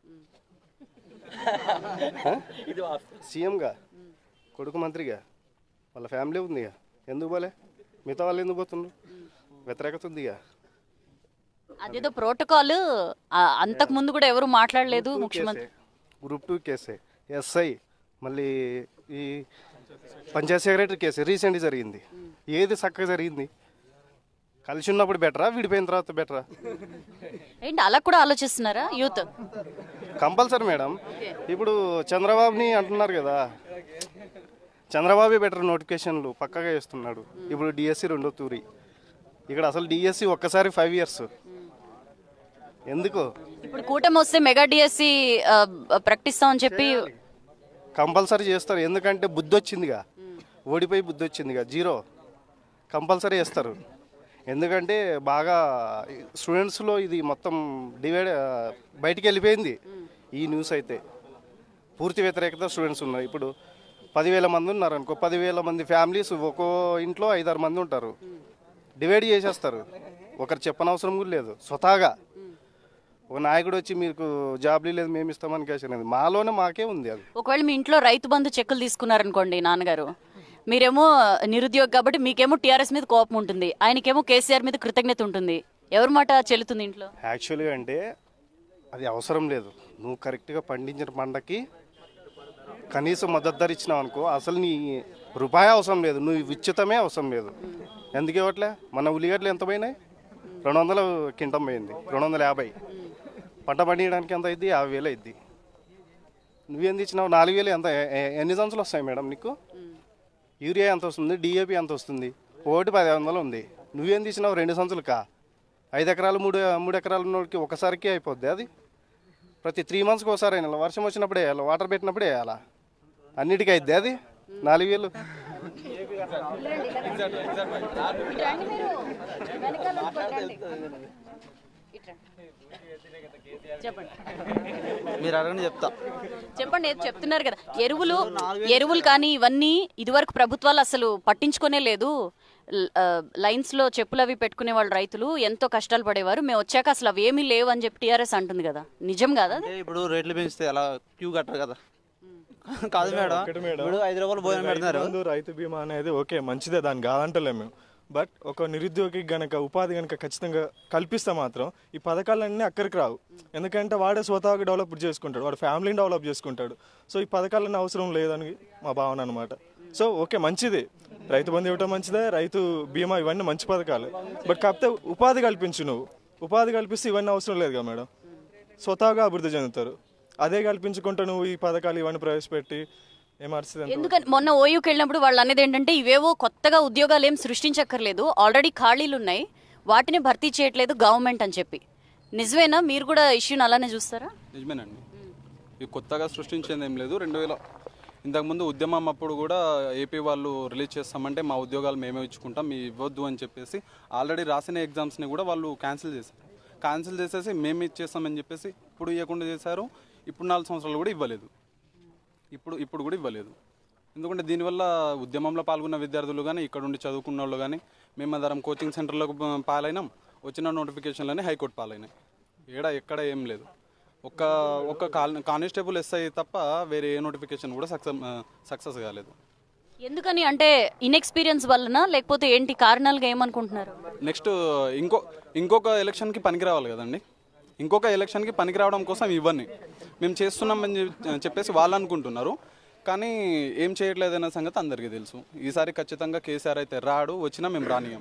సీఎంగా కొడుకు మంత్రిగా వాళ్ళ ఫ్యామిలీ ఉందిగా ఎందుకు పోలే మిగతా వాళ్ళు ఎందుకు పోతున్నారు వ్యతిరేకత ఉందిగా
అదేదో ప్రోటోకాల్ అంతకు ముందు కూడా ఎవరు మాట్లాడలేదు ముఖ్యమంత్రి
గ్రూప్ టూ కేసే ఎస్ఐ మళ్ళీ ఈ పంచాయత్ సెక్రటరీ కేసు రీసెంట్ జరిగింది ఏది చక్కగా జరిగింది కలిసి ఉన్నప్పుడు బెటరా విడిపోయిన తర్వాత బెటరా
ఏంటి అలా కూడా ఆలోచిస్తున్నారా యూత్
కంపల్సరీ మేడం ఇప్పుడు చంద్రబాబుని అంటున్నారు కదా చంద్రబాబు బెటర్ నోటిఫికేషన్లు పక్కగా ఇస్తున్నాడు ఇప్పుడు డిఎస్సి రెండో తూరి ఇక్కడ అసలు డిఎస్సి ఒక్కసారి ఫైవ్ ఇయర్స్ ఎందుకు
ఇప్పుడు కూటమి వస్తే మెగా డిఎస్సి ప్రకటిస్తామని చెప్పి
కంపల్సరీ చేస్తారు ఎందుకంటే బుద్ధి వచ్చిందిగా ఓడిపోయి బుద్ధి వచ్చిందిగా జీరో కంపల్సరీ చేస్తారు ఎందుకంటే బాగా స్టూడెంట్స్లో ఇది మొత్తం డివైడ్ బయటికి వెళ్ళిపోయింది ఈ న్యూస్ అయితే పూర్తి వ్యతిరేకత స్టూడెంట్స్ ఉన్నారు ఇప్పుడు పదివేల మంది ఉన్నారు అనుకో పదివేల మంది ఫ్యామిలీస్ ఒక్కో ఇంట్లో ఐదారు మంది ఉంటారు డివైడ్ చేసేస్తారు ఒకరు చెప్పనవసరం కూడా లేదు స్వతహాగా ఒక నాయకుడు వచ్చి మీకు జాబ్లీ లేదు మేము ఇస్తామని కేసు అనేది మాలోనే మాకే ఉంది అది
ఒకవేళ మీ ఇంట్లో రైతు బంధు చెక్కులు తీసుకున్నారనుకోండి నాన్నగారు మీరేమో నిరుద్యోగ కాబట్టి మీకేమో టీఆర్ఎస్ మీద కోపం ఉంటుంది ఆయనకేమో కేసీఆర్ మీద కృతజ్ఞత ఉంటుంది ఎవరి మాట చెల్లుతుంది ఇంట్లో
యాక్చువల్గా అంటే అది అవసరం లేదు నువ్వు కరెక్ట్గా పండించిన పంటకి కనీసం మద్దతు ధర ఇచ్చినావు అనుకో అసలు నీ రూపాయి అవసరం లేదు నువ్వు విచ్చితమే అవసరం లేదు ఎందుకు ఇవ్వట్లే మన ఉల్లిగడ్డలు ఎంత పోయినాయి రెండు వందల కింటం పోయింది రెండు వందల యాభై పంట పండించడానికి ఎంత అయింది యాభై వేలు అయింది నువ్వేం ఇచ్చినావు నాలుగు వేలు ఎంత ఎ- ఎ- ఎన్ని సంవత్సరాలు వస్తాయి మేడం నీకు యూరియా ఎంత వస్తుంది డిఏపి ఎంత వస్తుంది ఒకటి పది వందలు ఉంది నువ్వేం తీసినావు రెండు సంవత్సరాలు కా ఐదు ఎకరాలు మూడు మూడు ఎకరాలు ఉన్నోడికి ఒకసారికి అయిపోద్ది అది ప్రతి త్రీ మంత్స్కి ఒకసారి అయినా వర్షం వచ్చినప్పుడు వేయాలి వాటర్ పెట్టినప్పుడు వేయాలా అన్నిటికీ అయిద్ది అది నాలుగు వేలు
చెప్పండి
మీరు అడగండి చెప్తా
చెప్పండి ఏదో చెప్తున్నారు కదా ఎరువులు ఎరువులు కానీ ఇవన్నీ ఇదివరకు ప్రభుత్వాలు అసలు పట్టించుకునే లేదు ల- ఆ, లైన్స్ లో చెప్పులు అవి పెట్టుకునే వాళ్ళు రైతులు ఎంతో కష్టాలు పడేవారు మేము వచ్చాక అసలు అవి ఏమీ లేవు అని చెప్పి టీఆర్ఎస్ అంటుంది కదా నిజం కదా అది?
అంటే ఇప్పుడు రేట్లు పెంచితే అలా క్యూ కట్టరు కదా కాదు మేడం ఇప్పుడు ఐదు రూపాయలు భోజనం పెడుతున్నారు
రైతు బంధు, రైతు బీమా అనేది ఓకే మంచిదే దాన్ని కాదంటలేము మేము బట్ ఒక నిరుద్యోగి గనక ఉపాధి గనక ఖచ్చితంగా కల్పిస్తే మాత్రం ఈ పథకాలన్నీ అక్కడికి రావు ఎందుకంటే వాడే స్వతహాగా డెవలప్ చేసుకుంటాడు వాడు ఫ్యామిలీని డెవలప్ చేసుకుంటాడు సో ఈ పథకాలన్నీ అవసరం లేదని మా భావన అనమాట సో ఓకే మంచిది రైతు బంధు ఇవ్వటం మంచిదే రైతు బీమా ఇవన్నీ మంచి పథకాలు బట్ కాకపోతే ఉపాధి కల్పించు నువ్వు ఉపాధి కల్పిస్తే ఇవన్నీ అవసరం లేదు కదా మేడం స్వతహాగా అభివృద్ధి చెందుతారు అదే కల్పించుకుంటూ నువ్వు ఈ పథకాలు ఇవన్నీ ప్రవేశపెట్టి ఏమర్చింది
ఎందుకని మొన్న ఓయూకి వెళ్ళినప్పుడు వాళ్ళు అనేది ఏంటంటే ఇవేవో కొత్తగా ఉద్యోగాలు ఏం సృష్టించక్కర్లేదు ఆల్రెడీ ఖాళీలు ఉన్నాయి వాటిని భర్తీ చేయట్లేదు గవర్నమెంట్ అని చెప్పి నిజమేనా మీరు కూడా ఇష్యూని అలానే చూస్తారా
నిజమేనండి ఇది కొత్తగా సృష్టించేది ఏం లేదు రెండు వేల ఇంతకుముందు ఉద్యమం అప్పుడు కూడా ఏపీ వాళ్ళు రిలీజ్ చేస్తామంటే మా ఉద్యోగాలు మేమే ఇచ్చుకుంటాం మీ ఇవ్వద్దు అని చెప్పేసి ఆల్రెడీ రాసిన ఎగ్జామ్స్ని కూడా వాళ్ళు క్యాన్సిల్ చేశారు క్యాన్సిల్ చేసేసి మేము ఇచ్చేస్తామని చెప్పేసి ఇప్పుడు ఇవ్వకుండా చేశారు ఇప్పుడు నాలుగు సంవత్సరాలు కూడా ఇవ్వలేదు ఇప్పుడు ఇప్పుడు కూడా ఇవ్వలేదు ఎందుకంటే దీనివల్ల ఉద్యమంలో పాల్గొన్న విద్యార్థులు కానీ ఇక్కడ ఉండి చదువుకున్న వాళ్ళు కానీ మేమందరం కోచింగ్ సెంటర్లకు పాలైనాం వచ్చిన నోటిఫికేషన్లని హైకోర్టు పాలైనాయి ఏడ ఎక్కడ ఏం లేదు ఒక్క ఒక్క కాల్ కానిస్టేబుల్ ఎస్ఐ తప్ప వేరే ఏ నోటిఫికేషన్ కూడా సక్సెస్ సక్సెస్ కాలేదు
ఎందుకని అంటే ఇన్ఎక్స్పీరియన్స్ వలన లేకపోతే ఏంటి కారణాలుగా ఏమనుకుంటున్నారు
నెక్స్ట్ ఇంకో ఇంకొక ఎలక్షన్కి పనికి రావాలి కదండి ఇంకొక ఎలక్షన్కి పనికి రావడం కోసం ఇవన్నీ మేము చేస్తున్నామని చెప్- చెప్పేసి వాళ్ళు అనుకుంటున్నారు కానీ ఏం చేయట్లేదనే సంగతి అందరికీ తెలుసు ఈసారి ఖచ్చితంగా కేసీఆర్ అయితే రాడు వచ్చినా మేము రానియం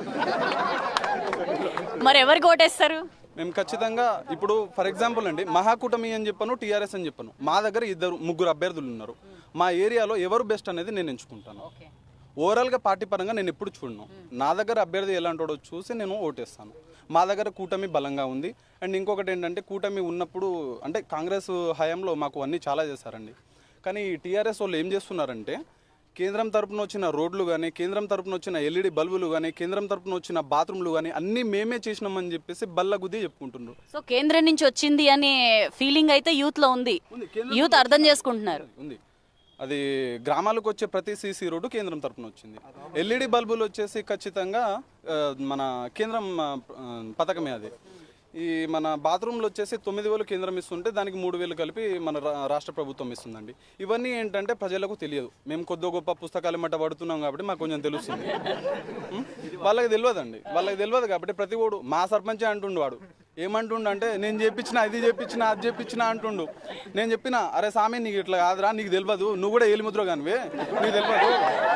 మరి ఎవరికి ఓటేస్తారు
మేము ఖచ్చితంగా ఇప్పుడు ఫర్ ఎగ్జాంపుల్ అండి మహాకూటమి అని చెప్పను టీఆర్ఎస్ అని చెప్పను మా దగ్గర ఇద్దరు ముగ్గురు అభ్యర్థులు ఉన్నారు మా ఏరియాలో ఎవరు బెస్ట్ అనేది నేను ఎంచుకుంటాను ఓవరాల్గా పార్టీ పరంగా నేను ఎప్పుడు చూడను నా దగ్గర అభ్యర్థి ఎలాంటోడో చూసి నేను ఓటేస్తాను మా దగ్గర కూటమి బలంగా ఉంది అండ్ ఇంకొకటి ఏంటంటే కూటమి ఉన్నప్పుడు అంటే కాంగ్రెస్ హయాంలో మాకు అన్నీ చాలా చేశారండి కానీ టీఆర్ఎస్ వాళ్ళు ఏం చేస్తున్నారంటే కేంద్రం తరపున వచ్చిన రోడ్లు కానీ కేంద్రం తరపున వచ్చిన ఎల్ఈడి బల్బులు కానీ కేంద్రం తరపున వచ్చిన బాత్రూమ్లు కానీ అన్నీ మేమే చేసినామని చెప్పేసి బల్ల గుద్ది చెప్పుకుంటున్నారు
సో కేంద్రం నుంచి వచ్చింది అనే ఫీలింగ్ అయితే యూత్ లో ఉంది యూత్ అర్థం చేసుకుంటున్నారు
ఉంది అది గ్రామాలకు వచ్చే ప్రతి సీసీ రోడ్డు కేంద్రం తరపున వచ్చింది ఎల్ఈడి బల్బులు వచ్చేసి ఖచ్చితంగా ఆ, మన కేంద్రం ఆ, పథకమే అది ఈ మన బాత్రూమ్లు వచ్చేసి తొమ్మిది వేలు కేంద్రం ఇస్తుంటే దానికి మూడు వేలు కలిపి మన రా- రాష్ట్ర ప్రభుత్వం ఇస్తుందండి ఇవన్నీ ఏంటంటే ప్రజలకు తెలియదు మేము కొద్ది గొప్ప పుస్తకాలు మట్ట పడుతున్నాం కాబట్టి మాకు కొంచెం తెలుస్తుంది ఉం? వాళ్ళకి తెలియదండి వాళ్ళకి తెలియదు కాబట్టి ప్రతి ఓడు మా సర్పంచే అంటుండు వాడు ఏమంటుండు అంటే నేను చెప్పించిన ఇది చెప్పించిన అది చెప్పించిన అంటుండు నేను చెప్పిన అరే సామి నీకు ఇట్లా కాదురా నీకు తెలియదు నువ్వు కూడా ఏలిముద్ర కానివే నీకు తెలియదు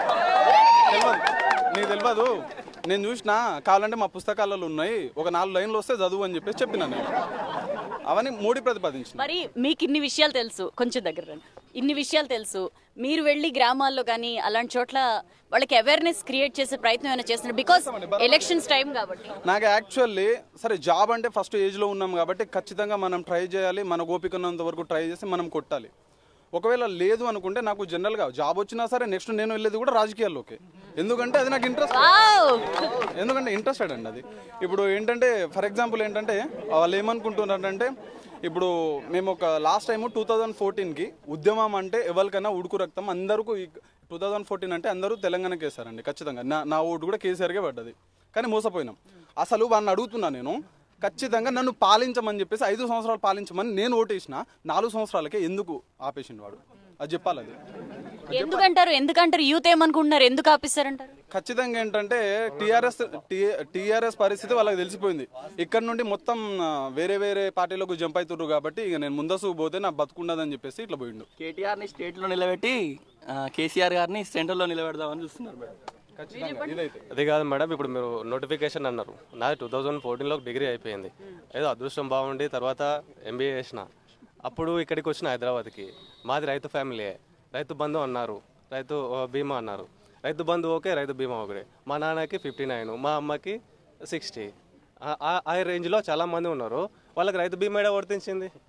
తెలియదు నీకు తెలియదు నేను చూసిన కావాలంటే మా పుస్తకాలలో ఉన్నాయి ఒక నాలుగు లైన్లు వస్తే చదువు అని చెప్పేసి చెప్పిన నేను అవన్నీ మోడీ ప్రతిపాదించిన
మరి మీకు ఇన్ని విషయాలు తెలుసు కొంచెం దగ్గర రండి. ఇన్ని విషయాలు తెలుసు మీరు వెళ్ళి గ్రామాల్లో కానీ అలాంటి చోట్ల వాళ్ళకి అవేర్నెస్ క్రియేట్ చేసే ప్రయత్నం ఏమైనా చేస్తున్నారు బికాస్ ఎలక్షన్స్ టైం కాబట్టి
నాకు యాక్చువల్లీ సరే జాబ్ అంటే ఫస్ట్ ఏజ్లో ఉన్నాం కాబట్టి ఖచ్చితంగా మనం ట్రై చేయాలి మన ఓపిక ఉన్నంత వరకు ట్రై చేసి మనం కొట్టాలి ఒకవేళ లేదు అనుకుంటే నాకు జనరల్గా జాబ్ వచ్చినా సరే నెక్స్ట్ నేను వెళ్ళేది కూడా రాజకీయాల్లోకే ఎందుకంటే అది నాకు ఇంట్రెస్ట్
వావ్!
ఎందుకంటే ఇంట్రెస్టెడ్ అండి అది ఇప్పుడు ఏంటంటే ఫర్ ఎగ్జాంపుల్ ఏంటంటే వాళ్ళు ఏమనుకుంటున్నారంటే ఇప్పుడు మేము ఒక లాస్ట్ టైం టూ థౌజండ్ ఫోర్టీన్కి ఉద్యమం అంటే ఎవరికైనా ఉడుకు రక్తం అందరికీ టూ థౌజండ్ ఫోర్టీన్ అంటే అందరూ తెలంగాణకి వేశారండి ఖచ్చితంగా నా నా ఓటు కూడా కేసీఆర్కే పడ్డది కానీ మోసపోయినాం అసలు వాడిని అడుగుతున్నా నేను ఖచ్చితంగా నన్ను పాలించమని చెప్పేసి ఐదు సంవత్సరాలు పాలించమని నేను ఓటేసిన నాలుగు సంవత్సరాలకే ఎందుకు ఆపేసిండు వాడు అది చెప్పాలి అది
ఎందుకంటారు ఎందుకంటారు యూత్ ఏమనుకుంటున్నారు ఎందుకు ఆపిస్తారంటారు
ఖచ్చితంగా ఏంటంటే టీఆర్ఎస్ టీఆర్ఎస్ పరిస్థితి వాళ్ళకి తెలిసిపోయింది ఇక్కడ నుండి మొత్తం ఆ, వేరే వేరే పార్టీలకు జంప్ అవుతుర్రు కాబట్టి ఇక నేను ముందస్తు పోతే నా బతుకుండదని చెప్పేసి ఇట్లా పోయిండు
కేటీఆర్ని స్టేట్లో నిలబెట్టి ఆ, కేసీఆర్ గారిని సెంట్రల్లో నిలబెడదామని చూస్తున్నారు మేడం
ఖచ్చితంగా ఇదైతే
అది కాదు మేడం ఇప్పుడు మీరు నోటిఫికేషన్ అన్నారు నాది టూ థౌజండ్ ఫోర్టీన్లో డిగ్రీ అయిపోయింది ఏదో అదృష్టం బాగుండి తర్వాత ఎంబీఏ చేసిన అప్పుడు ఇక్కడికి వచ్చిన హైదరాబాద్కి మాది రైతు ఫ్యామిలీ రైతు బంధు అన్నారు రైతు ఆ, బీమా అన్నారు రైతు బంధు ఓకే రైతు బీమా ఒకటే మా నాన్నకి ఫిఫ్టీ నైన్ మా అమ్మకి సిక్స్టీ ఆ రేంజ్లో చాలా మంది ఉన్నారు వాళ్ళకి రైతు బీమా ఏడా వర్తించింది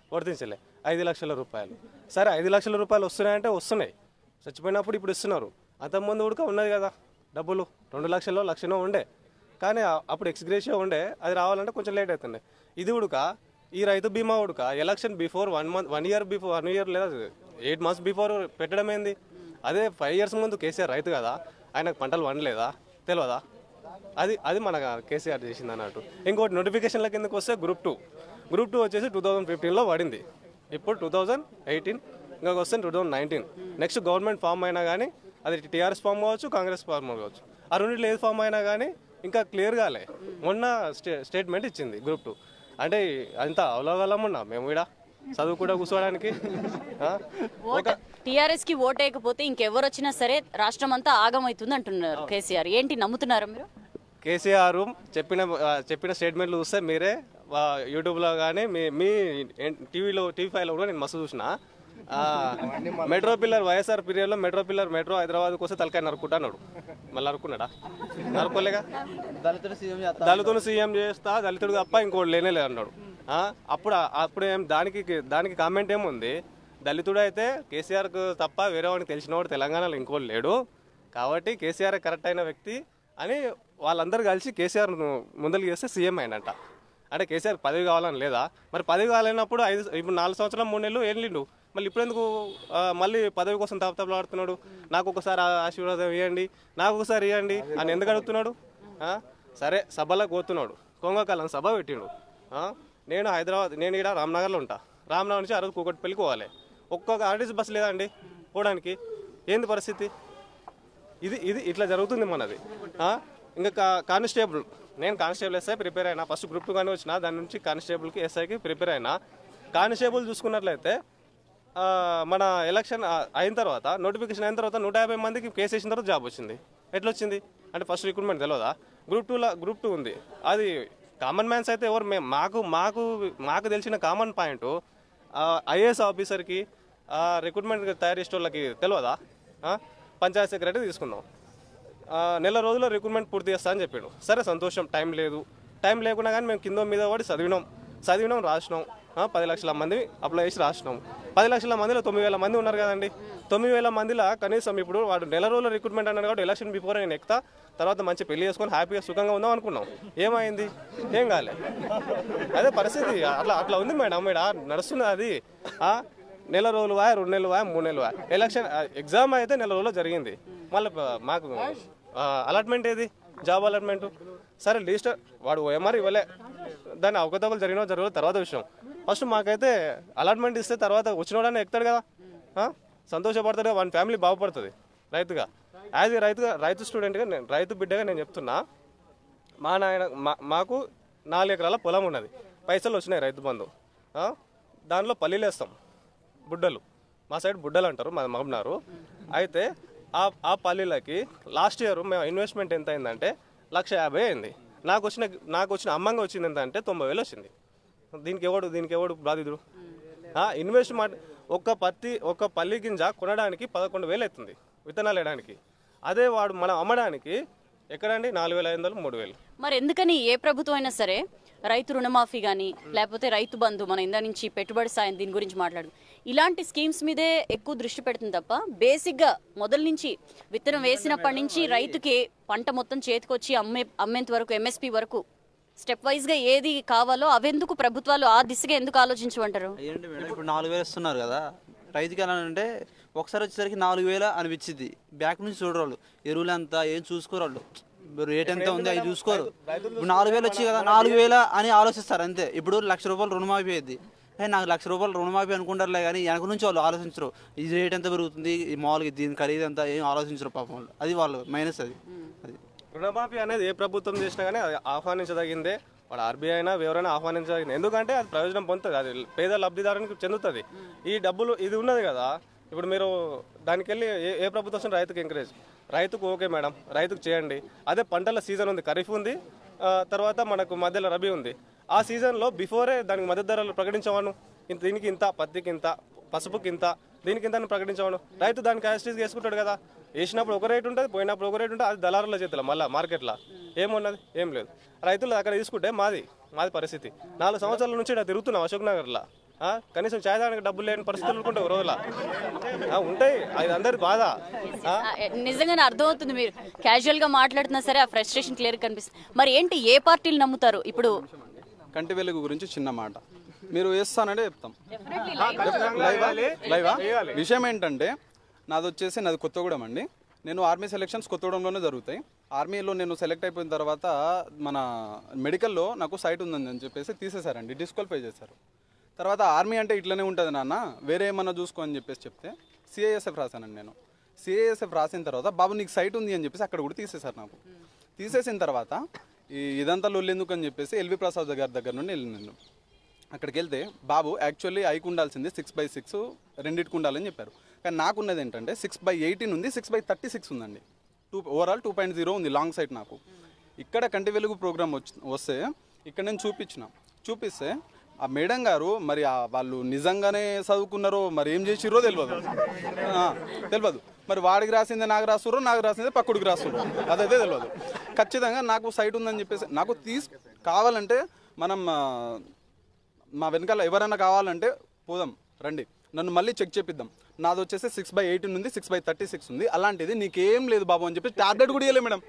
వర్తించలే ఐదు లక్షల రూపాయలు సరే ఐదు లక్షల రూపాయలు వస్తున్నాయంటే వస్తున్నాయి చచ్చిపోయినప్పుడు ఇప్పుడు ఇస్తున్నారు అంతకుముందు ఉడక ఉన్నది కదా డబ్బులు రెండు లక్షలు లక్షనో ఉండే కానీ ఆ- అప్పుడు ఎక్స్గ్రేషియా ఉండే అది రావాలంటే కొంచెం లేట్ అవుతుండే ఇది ఉడక ఈ రైతు బీమా ఉడక election before one month one year before one year లేదా ఎయిట్ మంత్స్ బిఫోర్ పెట్టడం ఏంది అదే ఫైవ్ ఇయర్స్ ముందు కేసీఆర్ రైతు కదా ఆయనకు పంటలు వండలేదా తెలియదా అది అది మన కేసీఆర్ చేసింది అన్నట్టు ఇంకోటి నోటిఫికేషన్ల కిందకి వస్తే గ్రూప్ టూ గ్రూప్ టూ వచ్చేసి టూ థౌజండ్ ఫిఫ్టీన్లో పడింది ఇప్పుడు టూ థౌజండ్ ఎయిటీన్ ఇంకా వస్తే two thousand nineteen next government form అయినా కానీ అది టీఆర్ఎస్ ఫామ్ కావచ్చు కాంగ్రెస్ ఫామ్ కావచ్చు ఆ రెండింటిలో ఏది ఫామ్ అయినా కానీ ఇంకా క్లియర్ కాలే మొన్న స్టే స్టేట్మెంట్ ఇచ్చింది గ్రూప్ టూ అంటే అంత అవలవలం ఉన్నా మేము కూడా చదువు కూడా కూర్చోవడానికి ఆ?
ఓట్ టీఆర్ఎస్ కి ఓట్ వేయకపోతే ఇంకెవరు వచ్చినా సరే రాష్ట్రం అంతా ఆగమవుతుంది అంటున్నారు కేసీఆర్ ఏంటి నమ్ముతున్నారా మీరు
కేసీఆర్ చెప్పిన ఆ, చెప్పిన స్టేట్మెంట్లు చూస్తే మీరే ఆ, యూట్యూబ్లో కానీ మీ మీ టీవీలో టీవీ ఫైవ్లో కూడా నేను మస్తు చూసిన ఆ, మెట్రో పిల్లర్ వైఎస్ఆర్ పీరియడ్లో మెట్రో పిల్లర్ మెట్రో హైదరాబాద్కి వస్తే తలకాయ నరుక్కుంటా అన్నాడు మళ్ళీ నరుక్కున్నాడా నరుకోలేగా
దళితులు సీఎం చేస్తా
దళితుని సీఎం చేస్తా దళితుడు తప్ప ఇంకోటి లేనే లేదు అన్నాడు ఆ, అప్పుడు అప్పుడు ఏం దానికి దానికి కామెంట్ ఏముంది దళితుడు అయితే కేసీఆర్కు తప్ప వేరే వాడికి తెలిసినవాడు తెలంగాణలో ఇంకోటి లేడు కాబట్టి కేసీఆర్ కరెక్ట్ అయిన వ్యక్తి అని వాళ్ళందరూ కలిసి కేసీఆర్ ముందలు చేస్తే సీఎం అయిందంట అంటే కేసీఆర్ పదవి కావాలని లేదా మరి పదవి కావాలన్నప్పుడు ఐదు ఇప్పుడు నాలుగు సంవత్సరాలు మూడు నెలలు వెళ్ళిండు మళ్ళీ ఇప్పుడు ఎందుకు ఆ, మళ్ళీ పదవి కోసం తప్పతపలాడుతున్నాడు నాకు ఒకసారి ఆ ఆశీర్వాదం ఇవ్వండి నాకు ఒకసారి ఇవ్వండి అని ఎందుకు అడుగుతున్నాడు ఆ? సరే సభలకు పోతున్నాడు కొంగకాలం సభ పెట్టిండు ఆ? నేను హైదరాబాద్ నేను ఇక్కడ రామ్నగర్లో ఉంటా రామ్నగర్ నుంచి ఆ రోజు కూకట్పల్లికి పోవాలి ఒక్కొక్క ఆర్టీసీ బస్సు లేదండి పోవడానికి ఏంది పరిస్థితి ఇది ఇది ఇట్లా జరుగుతుంది మనది ఆ? ఇంకా కా- కానిస్టేబుల్ నేను కానిస్టేబుల్ ఎస్ఐ ప్రిపేర్ అయినా ఫస్ట్ గ్రూప్ టూ కానీ వచ్చిన దాని నుంచి కానిస్టేబుల్కి ఎస్ఐకి ప్రిపేర్ అయినా కానిస్టేబుల్ చూసుకున్నట్లయితే ఆ, మన ఎలక్షన్ ఆ, అయిన తర్వాత నోటిఫికేషన్ అయిన తర్వాత నూట యాభై మందికి కేసు వేసిన తర్వాత జాబ్ వచ్చింది ఎట్లా వచ్చింది అంటే ఫస్ట్ రిక్రూట్మెంట్ తెలియదా గ్రూప్ టూలో గ్రూప్ టూ ఉంది అది కామన్ మ్యాన్స్ అయితే ఎవరు మేము మాకు మాకు మాకు తెలిసిన కామన్ పాయింట్ ఐఏఎస్ ఆఫీసర్కి రిక్రూట్మెంట్ తయారు చేసే వాళ్ళకి తెలియదా ఆ? పంచాయత్ సెక్రటరీ తీసుకుందాం ఆ, నెల రోజుల్లో రిక్రూట్మెంట్ పూర్తి చేస్తా అని చెప్పాడు సరే సంతోషం టైం లేదు టైం లేకున్నా కానీ మేము కింద మీద పడి చదివినాం చదివినాం రాసినాం ఆ, పది లక్షల మంది అప్లై చేసి రాసినాం పది లక్షల మందిలో తొమ్మిది వేల మంది ఉన్నారు కదండి తొమ్మిది వేల మందిలో కనీసం ఇప్పుడు వాడు నెల రోజుల రిక్రూట్మెంట్ అన్నాడు కాబట్టి ఎలక్షన్ బిఫోర్ నేను ఎక్కుతా తర్వాత మంచి పెళ్లి చేసుకొని హ్యాపీగా సుఖంగా ఉందాం అనుకున్నాం ఏమైంది ఏం కాలే అదే పరిస్థితి అట్లా అట్లా ఉంది మేడం మేడం నడుస్తున్నది అది ఆ, నెల రోజులు వా రెండు నెలలు వా మూడు నెలలు వా ఎలక్షన్ ఎగ్జామ్ అయితే నెల రోజుల్లో జరిగింది మళ్ళీ మాకు అలాట్మెంట్ ఏది జాబ్ అలాట్మెంట్ సరే లిస్ట్ వాడు ఓఎంఆర్ ఇవ్వలే దాని అవకతవకలు జరిగిన జరగదు తర్వాత విషయం ఫస్ట్ మాకైతే అలాట్మెంట్ ఇస్తే తర్వాత వచ్చినోడని ఎక్కుతాడు కదా ఆ? సంతోషపడతాడు కదా, వాని ఫ్యామిలీ బాగుపడుతుంది రైతుగా యాజ్ ఏ రైతుగా రైతు స్టూడెంట్గా నేను రైతు బిడ్డగా నేను చెప్తున్నా మా నాయన మా- మాకు నాలుగు ఎకరాల పొలం ఉన్నది పైసలు వచ్చినాయి రైతు బంధు ఆ? దానిలో పల్లీలు వేస్తాం బుడ్డలు మా సైడ్ బుడ్డలు అంటారు మా మగన్నారు అయితే ఆ ఆ పల్లీలకి లాస్ట్ ఇయర్ మేము ఇన్వెస్ట్మెంట్ ఎంత అయిందంటే లక్ష యాభై అయింది నాకు వచ్చిన నాకు వచ్చిన అమ్మంగా వచ్చింది ఎంత అంటే తొంభై వేలు వచ్చింది దీనికి ఎవడు దీనికి ఎవడు బాధితుడు ఇన్వెస్ట్మెంట్ ఒక్క పత్తి ఒక్క పల్లి గింజ కొనడానికి పదకొండు వేలు అవుతుంది విత్తనాలు వేయడానికి అదే వాడు మనం అమ్మడానికి ఎక్కడండి నాలుగు వేల ఐదు వందలు మూడు వేలు
మరి ఎందుకని ఏ ప్రభుత్వం అయినా సరే రైతు రుణమాఫీ కానీ లేకపోతే రైతు బంధు మన ఇందా నుంచి పెట్టుబడి సాయం దీని గురించి మాట్లాడు ఇలాంటి స్కీమ్స్ మీదే ఎక్కువ దృష్టి పెడుతుంది తప్ప బేసిక్గా మొదల నుంచి విత్తనం వేసినప్పటి నుంచి రైతుకి పంట మొత్తం చేతికొచ్చి అమ్మే అమ్మేంత వరకు ఎంఎస్పి వరకు స్టెప్ వైజ్గా ఏది కావాలో అవెందుకు ప్రభుత్వాలు ఆ దిశగా ఎందుకు ఆలోచించమంటారు
ఏంటి మేడం ఇప్పుడు నాలుగు వేలు ఇస్తున్నారు కదా రైతుకి ఎలా అంటే ఒకసారి వచ్చేసరికి నాలుగు వేల అనిపించింది బ్యాక్ నుంచి చూడరు ఎరువులు ఎంత ఏం చూసుకోరు వాళ్ళు రేట్ ఎంత ఉంది అవి చూసుకోరు ఇప్పుడు నాలుగు వేలు వచ్చి కదా నాలుగు వేల అని ఆలోచిస్తారు అంతే ఇప్పుడు లక్ష రూపాయలు రుణమాఫీ అయింది ఏ నాకు లక్ష రూపాయలు రుణమాఫీ అనుకుంటారులే కానీ వెనక నుంచి వాళ్ళు ఆలోచించరు ఈ రేట్ ఎంత పెరుగుతుంది ఈ మామూలుగా దీని ఖరీదు ఎంత ఏం ఆలోచించరు పాపం వాళ్ళు అది వాళ్ళు మైనస్ అది అది
రుణమాఫీ అనేది ఏ ప్రభుత్వం చేసినా కానీ అది ఆహ్వానించదగిందే వాడు ఆర్బీఐ అయినా ఎవరైనా ఆహ్వానించదగింది ఎందుకంటే అది ప్రయోజనం పొందుతుంది అది పేద లబ్ధిదారునికి చెందుతుంది ఈ డబ్బులు ఇది ఉన్నది కదా ఇప్పుడు మీరు దానికి వెళ్ళి ఏ ఏ ప్రభుత్వం వస్తుంది రైతుకు ఎంకరేజ్ రైతుకు ఓకే మేడం రైతుకు చేయండి అదే పంటల సీజన్ ఉంది ఖరీఫ్ ఉంది ఆ, తర్వాత మనకు మధ్యలో రబీ ఉంది ఆ సీజన్లో బిఫోరే దానికి మద్దతు ధరలు ప్రకటించవాను ఇంత దీనికి ఇంత పత్తికి ఇంత పసుపుకి ఇంత దీనికి ఇంత అని ప్రకటించవాను రైతు దానికి యాస్టీస్ వేసుకుంటాడు కదా వేసినప్పుడు ఒక రేటు ఉంటుంది పోయినప్పుడు ఒక రేటు ఉంటుంది అది దళారుల చేతిలో మళ్ళీ మార్కెట్లో ఏమున్నది ఏం లేదు రైతులు అక్కడ తీసుకుంటే మాది మాది పరిస్థితి నాలుగు సంవత్సరాల నుంచి ఇక్కడ తిరుగుతున్నాం అశోక్ నగర్లో
ఆ, కనీసం ఛాయ్ తాగడానికి డబ్బులు లేని పరిస్థితులు ఉంటాయి ఒక రోజుల ఆ, ఉంటాయి అది అందరి బాధ ఆ?
ఆ, నిజంగానే అర్థమవుతుంది మీరు క్యాజువల్ గా మాట్లాడుతున్నా సరే ఆ ఫ్రస్ట్రేషన్ క్లియర్ కనిపిస్తుంది మరి ఏంటి ఏ పార్టీలు నమ్ముతారు ఇప్పుడు
కంటి వెలుగు గురించి చిన్న మాట మీరు వేస్తానంటే చెప్తాం లైవా లైవా విషయం ఏంటంటే నాది వచ్చేసి నాది కొత్తగూడెం అండి నేను ఆర్మీ సెలెక్షన్స్ కొత్తగూడెంలోనే జరుగుతాయి ఆర్మీలో నేను సెలెక్ట్ అయిపోయిన తర్వాత మన మెడికల్లో నాకు సైట్ ఉందని అని చెప్పేసి తీసేశారండి డిస్క్వాలిఫై చేశారు తర్వాత ఆర్మీ అంటే ఇట్లనే ఉంటుంది నాన్న వేరే ఏమన్నా చూసుకో అని చెప్పేసి చెప్తే సిఐఎస్ఎఫ్ రాశానండి నేను సిఐఎస్ఎఫ్ రాసిన తర్వాత బాబు నీకు సైట్ ఉంది అని చెప్పేసి అక్కడ కూడా తీసేశారు నాకు తీసేసిన తర్వాత ఈ ఇదంతా లొల్లి ఎందుకు అని చెప్పేసి ఎల్వి ప్రసాద్ గారి దగ్గర నుండి వెళ్ళిన నేను అక్కడికి వెళ్తే బాబు యాక్చువల్లీ ఐకు ఉండాల్సింది సిక్స్ బై సిక్స్ రెండింటికి ఉండాలని చెప్పారు కానీ నాకున్నది ఏంటంటే సిక్స్ బై ఎయిటీన్ ఉంది సిక్స్ బై థర్టీ సిక్స్ ఉందండి two overall two point zero ఉంది లాంగ్ సైడ్ నాకు ఇక్కడ కంటి వెలుగు ప్రోగ్రామ్ వచ్చి వస్తే ఇక్కడ నేను చూపించిన చూపిస్తే ఆ మేడం గారు మరి ఆ వాళ్ళు నిజంగానే చదువుకున్నారో మరి ఏం చేసిరో తెలియదు ఆ, తెలియదు మరి వాడికి రాసిందే నాకు రాస్తుర్రో నాకు రాసిందే పక్కుడికి రాస్తుర్రో అదైతే తెలియదు ఖచ్చితంగా నాకు సైట్ ఉందని చెప్పేసి నాకు తీసి కావాలంటే మనం ఆ, మా వెనకాల ఎవరైనా కావాలంటే పోదాం రండి నన్ను మళ్ళీ చెక్ చేపిద్దాం నాది వచ్చేసి సిక్స్ బై ఎయిటీన్ ఉంది సిక్స్ బై థర్టీ సిక్స్ ఉంది అలాంటిది నీకేం లేదు బాబు అని చెప్పి టాబ్లెట్ కూడా ఇవ్వలే మేడం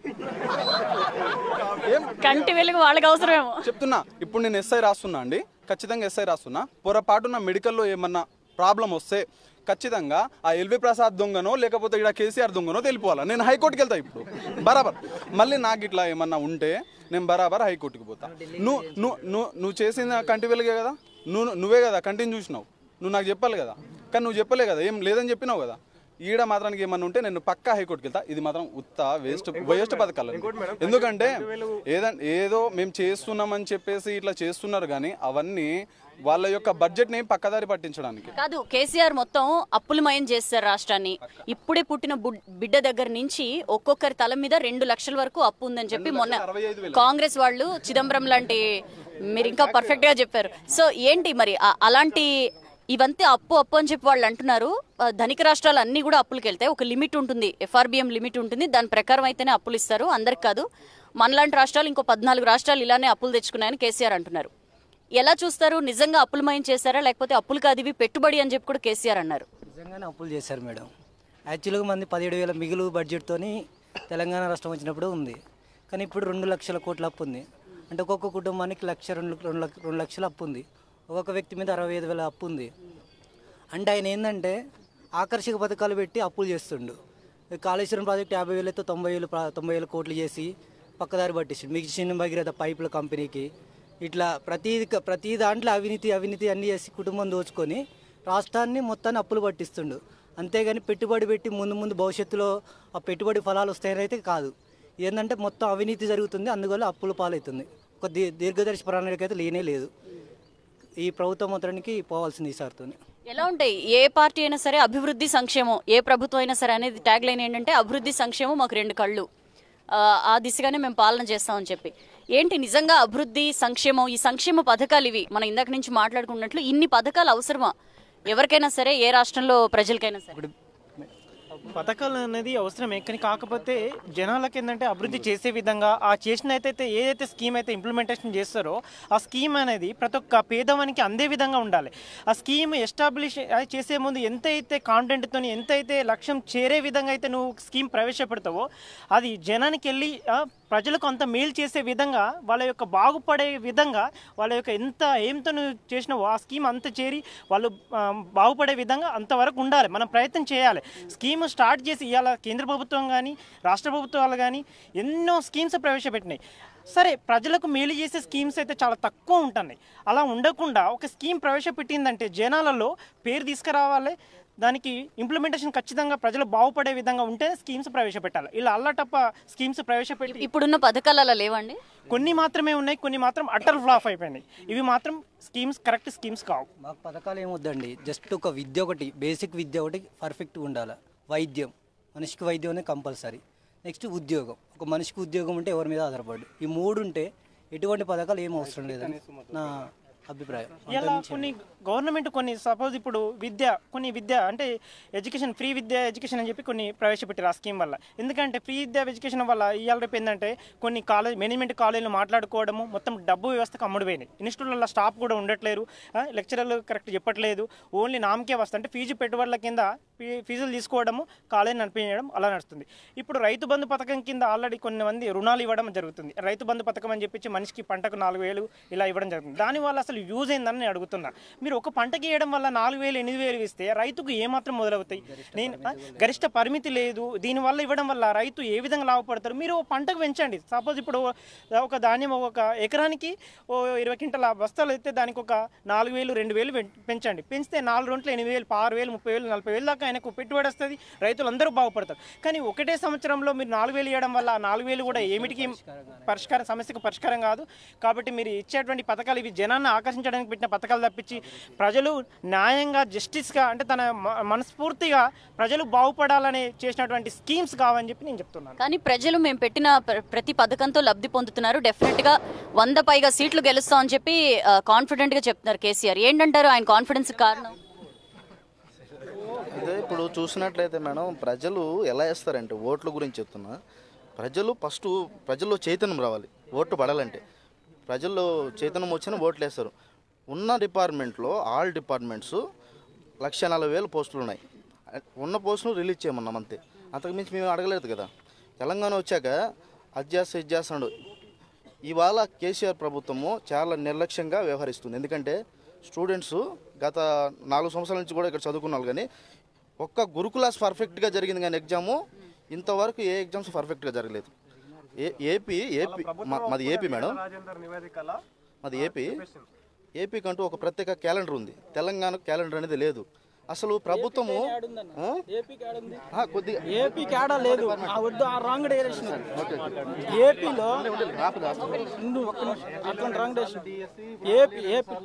ఏం
కంటి వెలుగు వాళ్ళకి అవసరమేమో
చెప్తున్నా ఇప్పుడు నేను ఎస్ఐ రాస్తున్నా అండి ఖచ్చితంగా ఎస్ఐ రాస్తున్నా పొరపాటు నా మెడికల్లో ఏమన్నా ప్రాబ్లం వస్తే ఖచ్చితంగా ఆ ఎల్వి ప్రసాద్ దొంగనో లేకపోతే ఇక్కడ కేసీఆర్ దొంగనో తెలిపోవాలా నేను హైకోర్టుకి వెళ్తా ఇప్పుడు బరాబర్ మళ్ళీ నాకు ఇట్లా ఏమన్నా ఉంటే నేను బరాబర్ హైకోర్టుకి పోతా నువ్వు నువ్వు నువ్వు నువ్వు చేసిన కంటి వెలుగే కదా నువ్వు నువ్వే కదా కంటిని చూసినావు నువ్వు నాకు చెప్పాలి కదా కానీ నువ్వు చెప్పలే కదా ఏం లేదని చెప్పినావు కదా ఈడ మాత్రానికి ఏమన్నా ఉంటే నేను పక్కా హైకోర్టుకి వెళ్తా ఇది మాత్రం ఉత్త వేస్ట్ వేస్ట్ పథకాలు ఎందుకంటే ఏదంటే ఏదో మేము చేస్తున్నామని చెప్పేసి ఇట్లా చేస్తున్నారు కానీ అవన్నీ వాళ్ళ యొక్క బడ్జెట్ని పక్కదారి పట్టించడానికి
కాదు కేసీఆర్ మొత్తం అప్పులమయం చేస్తారు రాష్ట్రాన్ని ఇప్పుడే పుట్టిన బుడ్- బిడ్డ దగ్గర నుంచి ఒక్కొక్కరి తల మీద రెండు లక్షల వరకు అప్పు ఉందని చెప్పి మొన్న కాంగ్రెస్ వాళ్ళు చిదంబరం లాంటి మీరు ఇంకా పర్ఫెక్ట్ గా చెప్పారు సో ఏంటి మరి ఆ- అలాంటి ఇవంతా అప్పు అప్పు అని చెప్పి వాళ్ళు అంటున్నారు ఆ, ధనిక రాష్ట్రాలు అన్ని కూడా అప్పులకి వెళ్తాయి ఒక లిమిట్ ఉంటుంది ఎఫ్ఆర్బిఎం లిమిట్ ఉంటుంది దాని ప్రకారం అయితేనే అప్పులు ఇస్తారు అందరికి కాదు మనలాంటి రాష్ట్రాలు ఇంకో పద్నాలుగు రాష్ట్రాలు ఇలానే అప్పులు తెచ్చుకున్నాయని కేసీఆర్ అంటున్నారు ఎలా చూస్తారు నిజంగా అప్పులమయం చేశారా లేకపోతే అప్పులు కాదు ఇవి పెట్టుబడి అని చెప్పి కూడా కేసీఆర్ అన్నారు
నిజంగానే అప్పులు చేశారు మేడం యాక్చువల్గా మంది పదిహేడు వేల మిగులు బడ్జెట్తోని తెలంగాణ రాష్ట్రం వచ్చినప్పుడు ఉంది కానీ ఇప్పుడు రెండు లక్షల కోట్ల అప్పు ఉంది అంటే ఒక్కొక్క కుటుంబానికి లక్ష రెండు రెండు లక్ష- రెండు లక్షల అప్పు ఉంది ఒక్కొక్క వ్యక్తి మీద అరవై ఐదు వేల అప్పు ఉంది అంటే ఆయన ఏంటంటే ఆకర్షక పథకాలు పెట్టి అప్పులు చేస్తుండు ఈ కాళేశ్వరం ప్రాజెక్ట్ యాభై వేలతో తొంభై వేలు ప్రా- తొంభై వేల కోట్లు చేసి పక్కదారి పట్టించిండు మిగిలిన భగీరథ పైపుల కంపెనీకి ఇట్లా ప్రతి ప్రతి దాంట్లో అవినీతి అవినీతి అన్ని చేసి కుటుంబం దోచుకొని రాష్ట్రాన్ని మొత్తాన్ని అప్పులు పట్టిస్తుండు అంతేగాని పెట్టుబడి పెట్టి ముందు ముందు భవిష్యత్తులో ఆ పెట్టుబడి ఫలాలు వస్తాయని అయితే కాదు ఏంటంటే మొత్తం అవినీతి జరుగుతుంది అందువల్ల అప్పుల పాలవుతుంది ఒక దీ దీర్ఘదర్శి ప్రణాళిక అయితే లేనే లేదు ఈ ప్రభుత్వం మొత్తానికి పోవాల్సింది ఈసారితో
ఎలా ఉంటాయి ఏ పార్టీ అయినా సరే అభివృద్ధి సంక్షేమం ఏ ప్రభుత్వం అయినా సరే అనేది ట్యాగ్ లైన్ ఏంటంటే అభివృద్ధి సంక్షేమం మాకు రెండు కళ్ళు ఆ, ఆ దిశగానే మేము పాలన చేస్తామని చెప్పి ఏంటి నిజంగా అభివృద్ధి సంక్షేమం ఈ సంక్షేమ పథకాలు ఇవి మనం ఇందాక నుంచి మాట్లాడుకున్నట్లు ఇన్ని పథకాలు అవసరమా ఎవరికైనా సరే ఏ రాష్ట్రంలో ప్రజలకైనా సరే
పథకాలు అనేది అవసరమే కానీ కాకపోతే జనాలకి ఏంటంటే అభివృద్ధి చేసే విధంగా ఆ చేసిన అయితే ఏదైతే స్కీమ్ అయితే ఇంప్లిమెంటేషన్ చేస్తారో ఆ స్కీమ్ అనేది ప్రతి ఒక్క పేదవానికి అందే విధంగా ఉండాలి ఆ స్కీమ్ ఎస్టాబ్లిష్ చేసే ముందు ఎంత అయితే కాంటెంట్తో ఎంత అయితే లక్ష్యం చేరే విధంగా అయితే నువ్వు స్కీమ్ ప్రవేశపెడతావో అది జనానికి వెళ్ళి ఆ, ప్రజలకు అంత మేలు చేసే విధంగా వాళ్ళ యొక్క బాగుపడే విధంగా వాళ్ళ యొక్క ఎంత ఏంతో నువ్వు చేసినావో ఆ స్కీమ్ అంత చేరి వాళ్ళు ఆ, బాగుపడే విధంగా అంతవరకు ఉండాలి మనం ప్రయత్నం చేయాలి స్కీమ్ స్టార్ట్ చేసి ఇవాళ కేంద్ర ప్రభుత్వం కానీ రాష్ట్ర ప్రభుత్వాలు కానీ ఎన్నో స్కీమ్స్ ప్రవేశపెట్టినాయి సరే ప్రజలకు మేలు చేసే స్కీమ్స్ అయితే చాలా తక్కువ ఉంటున్నాయి అలా ఉండకుండా ఒక స్కీమ్ ప్రవేశపెట్టిందంటే జనాలలో పేరు తీసుకురావాలి దానికి ఇంప్లిమెంటేషన్ ఖచ్చితంగా ప్రజలు బాగుపడే విధంగా ఉంటే స్కీమ్స్ ప్రవేశపెట్టాలి ఇలా అల్లటప్ప స్కీమ్స్ ప్రవేశపెట్టి
ఇప్పుడున్న పథకాలు అలా లేవండి
కొన్ని మాత్రమే ఉన్నాయి కొన్ని మాత్రం అటర్ ఫ్లాప్ అయిపోయినాయి ఇవి మాత్రం స్కీమ్స్ కరెక్ట్ స్కీమ్స్ కావు
మాకు పథకాలు ఏమొద్దండి జస్ట్ ఒక విద్య ఒకటి బేసిక్ విద్య ఒకటి పర్ఫెక్ట్గా ఉండాలి వైద్యం మనిషికి వైద్యం అనేది కంపల్సరీ నెక్స్ట్ ఉద్యోగం ఒక మనిషికి ఉద్యోగం ఉంటే ఎవరి మీద ఆధారపడు ఈ మూడు ఉంటే ఎటువంటి పథకాలు ఏం అవసరం లేదని నా అభిప్రాయం
ఇలా కొన్ని గవర్నమెంట్ కొన్ని సపోజ్ ఇప్పుడు విద్య కొన్ని విద్య అంటే ఎడ్యుకేషన్ ఫ్రీ విద్య ఎడ్యుకేషన్ అని చెప్పి కొన్ని ప్రవేశపెట్టారు ఆ స్కీమ్ వల్ల ఎందుకంటే ఫ్రీ విద్య ఎడ్యుకేషన్ వల్ల ఇవాళ రేపు ఏంటంటే కొన్ని కాలేజ్ మేనేజ్మెంట్ కాలేజీలు మాట్లాడుకోవడము మొత్తం డబ్బు వ్యవస్థకు అమ్ముడుపోయినాయి ఇన్స్టిట్యూట్లలో స్టాఫ్ కూడా ఉండట్లేరు ఆ, లెక్చరర్లు కరెక్ట్ చెప్పట్లేదు ఓన్లీ నామకే వస్తుంది అంటే ఫీజు పెట్టుబడుల కింద ఫీ- ఫీజులు తీసుకోవడము కాలేజీ నడిపించడం అలా నడుస్తుంది ఇప్పుడు రైతు బంధు పథకం కింద ఆల్రెడీ కొన్ని మంది రుణాలు ఇవ్వడం జరుగుతుంది రైతు బంధు పథకం అని చెప్పి మనిషికి పంటకు నాలుగు వేలు ఇలా ఇవ్వడం జరుగుతుంది దానివల్ల అసలు యూజ్ ఏందని నేను అడుగుతున్నా మీరు ఒక పంటకి ఇవ్వడం వల్ల నాలుగు వేలు ఎనిమిది వేలు ఇస్తే రైతుకు ఏమాత్రం మొదలవుతాయి నేను ఆ, గరిష్ట పరిమితి లేదు దీనివల్ల ఇవ్వడం వల్ల రైతు ఏ విధంగా లాభపడతారు మీరు ఓ పంటకు పెంచండి సపోజ్ ఇప్పుడు ఒక ధాన్యం ఒక ఎకరానికి ఓ ఇరవై క్వింటల బస్తాలు అయితే దానికి ఒక నాలుగు వేలు రెండు వేలు పెం- పెంచండి పెంచితే నాలుగు రెండు ఎనిమిది వేలు ఆరు వేలు ముప్పై వేలు నలభై వేలు దాకా ఆయనకు పెట్టుబడి వస్తుంది రైతులు అందరూ బాగుపడతారు కానీ ఒకటే సంవత్సరంలో మీరు నాలుగు వేలు ఇవ్వడం వల్ల ఆ నాలుగు వేలు కూడా ఏమిటికి పరిష్కారం సమస్యకు పరిష్కారం కాదు కాబట్టి మీరు ఇచ్చేటువంటి పథకాలు ఇవి జనాన్ని ఆకర్షించడానికి పెట్టిన పథకాలు తప్పించి ప్రజలు న్యాయంగా జస్టిస్గా అంటే తన మ- మనస్ఫూర్తిగా ప్రజలు బాగుపడాలని చేసినటువంటి స్కీమ్స్ కావని చెప్పి నేను చెప్తున్నాను
కానీ ప్రజలు మేము పెట్టిన ప్ర- ప్రతి పథకంతో లబ్ధి పొందుతున్నారు డెఫినెట్ గా వంద పైగా సీట్లు గెలుస్తామని చెప్పి కాన్ఫిడెంట్ గా చెప్తున్నారు కేసీఆర్ ఏంటంటారు ఆయన కాన్ఫిడెన్స్ కారణం
అదే ఇప్పుడు చూసినట్లయితే మేడం ప్రజలు ఎలా వేస్తారంటే ఓట్ల గురించి చెప్తున్నా ప్రజలు ఫస్ట్ ప్రజల్లో చైతన్యం రావాలి ఓట్లు పడాలంటే ప్రజల్లో చైతన్యం వచ్చిన ఓట్లు వేస్తారు ఉన్న డిపార్ట్మెంట్లో ఆల్ డిపార్ట్మెంట్స్ లక్ష నలభై వేలు పోస్టులు ఉన్నాయి ఉన్న పోస్టులు రిలీజ్ చేయమన్నాం అంతే అంతకుమించి మేము అడగలేదు కదా తెలంగాణ వచ్చాక అది చేస్తా ఇది చేస్తున్నాడు ఇవాళ కేసీఆర్ ప్రభుత్వము చాలా నిర్లక్ష్యంగా వ్యవహరిస్తుంది ఎందుకంటే స్టూడెంట్స్ గత నాలుగు సంవత్సరాల నుంచి కూడా ఇక్కడ చదువుకున్నారు కానీ ఒక్క గురుకులాస్ పర్ఫెక్ట్గా జరిగింది కానీ ఎగ్జాము ఇంతవరకు ఏ ఎగ్జామ్స్ పర్ఫెక్ట్గా జరగలేదు ఏ ఏపీ ఏపీ మా- మాది ఏపీ మేడం మాది ఏపీ ఏపీకి అంటూ ఒక ప్రత్యేక క్యాలెండర్ ఉంది తెలంగాణకు క్యాలెండర్ అనేది లేదు అసలు ప్రభుత్వము ఆ? ఆ, కొద్దిగా
ఏపీ కేడా లేదు ఆ వద్దు ఆ రాంగ్ డైరెక్షన్ ఏపీలో నువ్వు ఒక్క నిమిషం. అట్లా wrong direction AP AP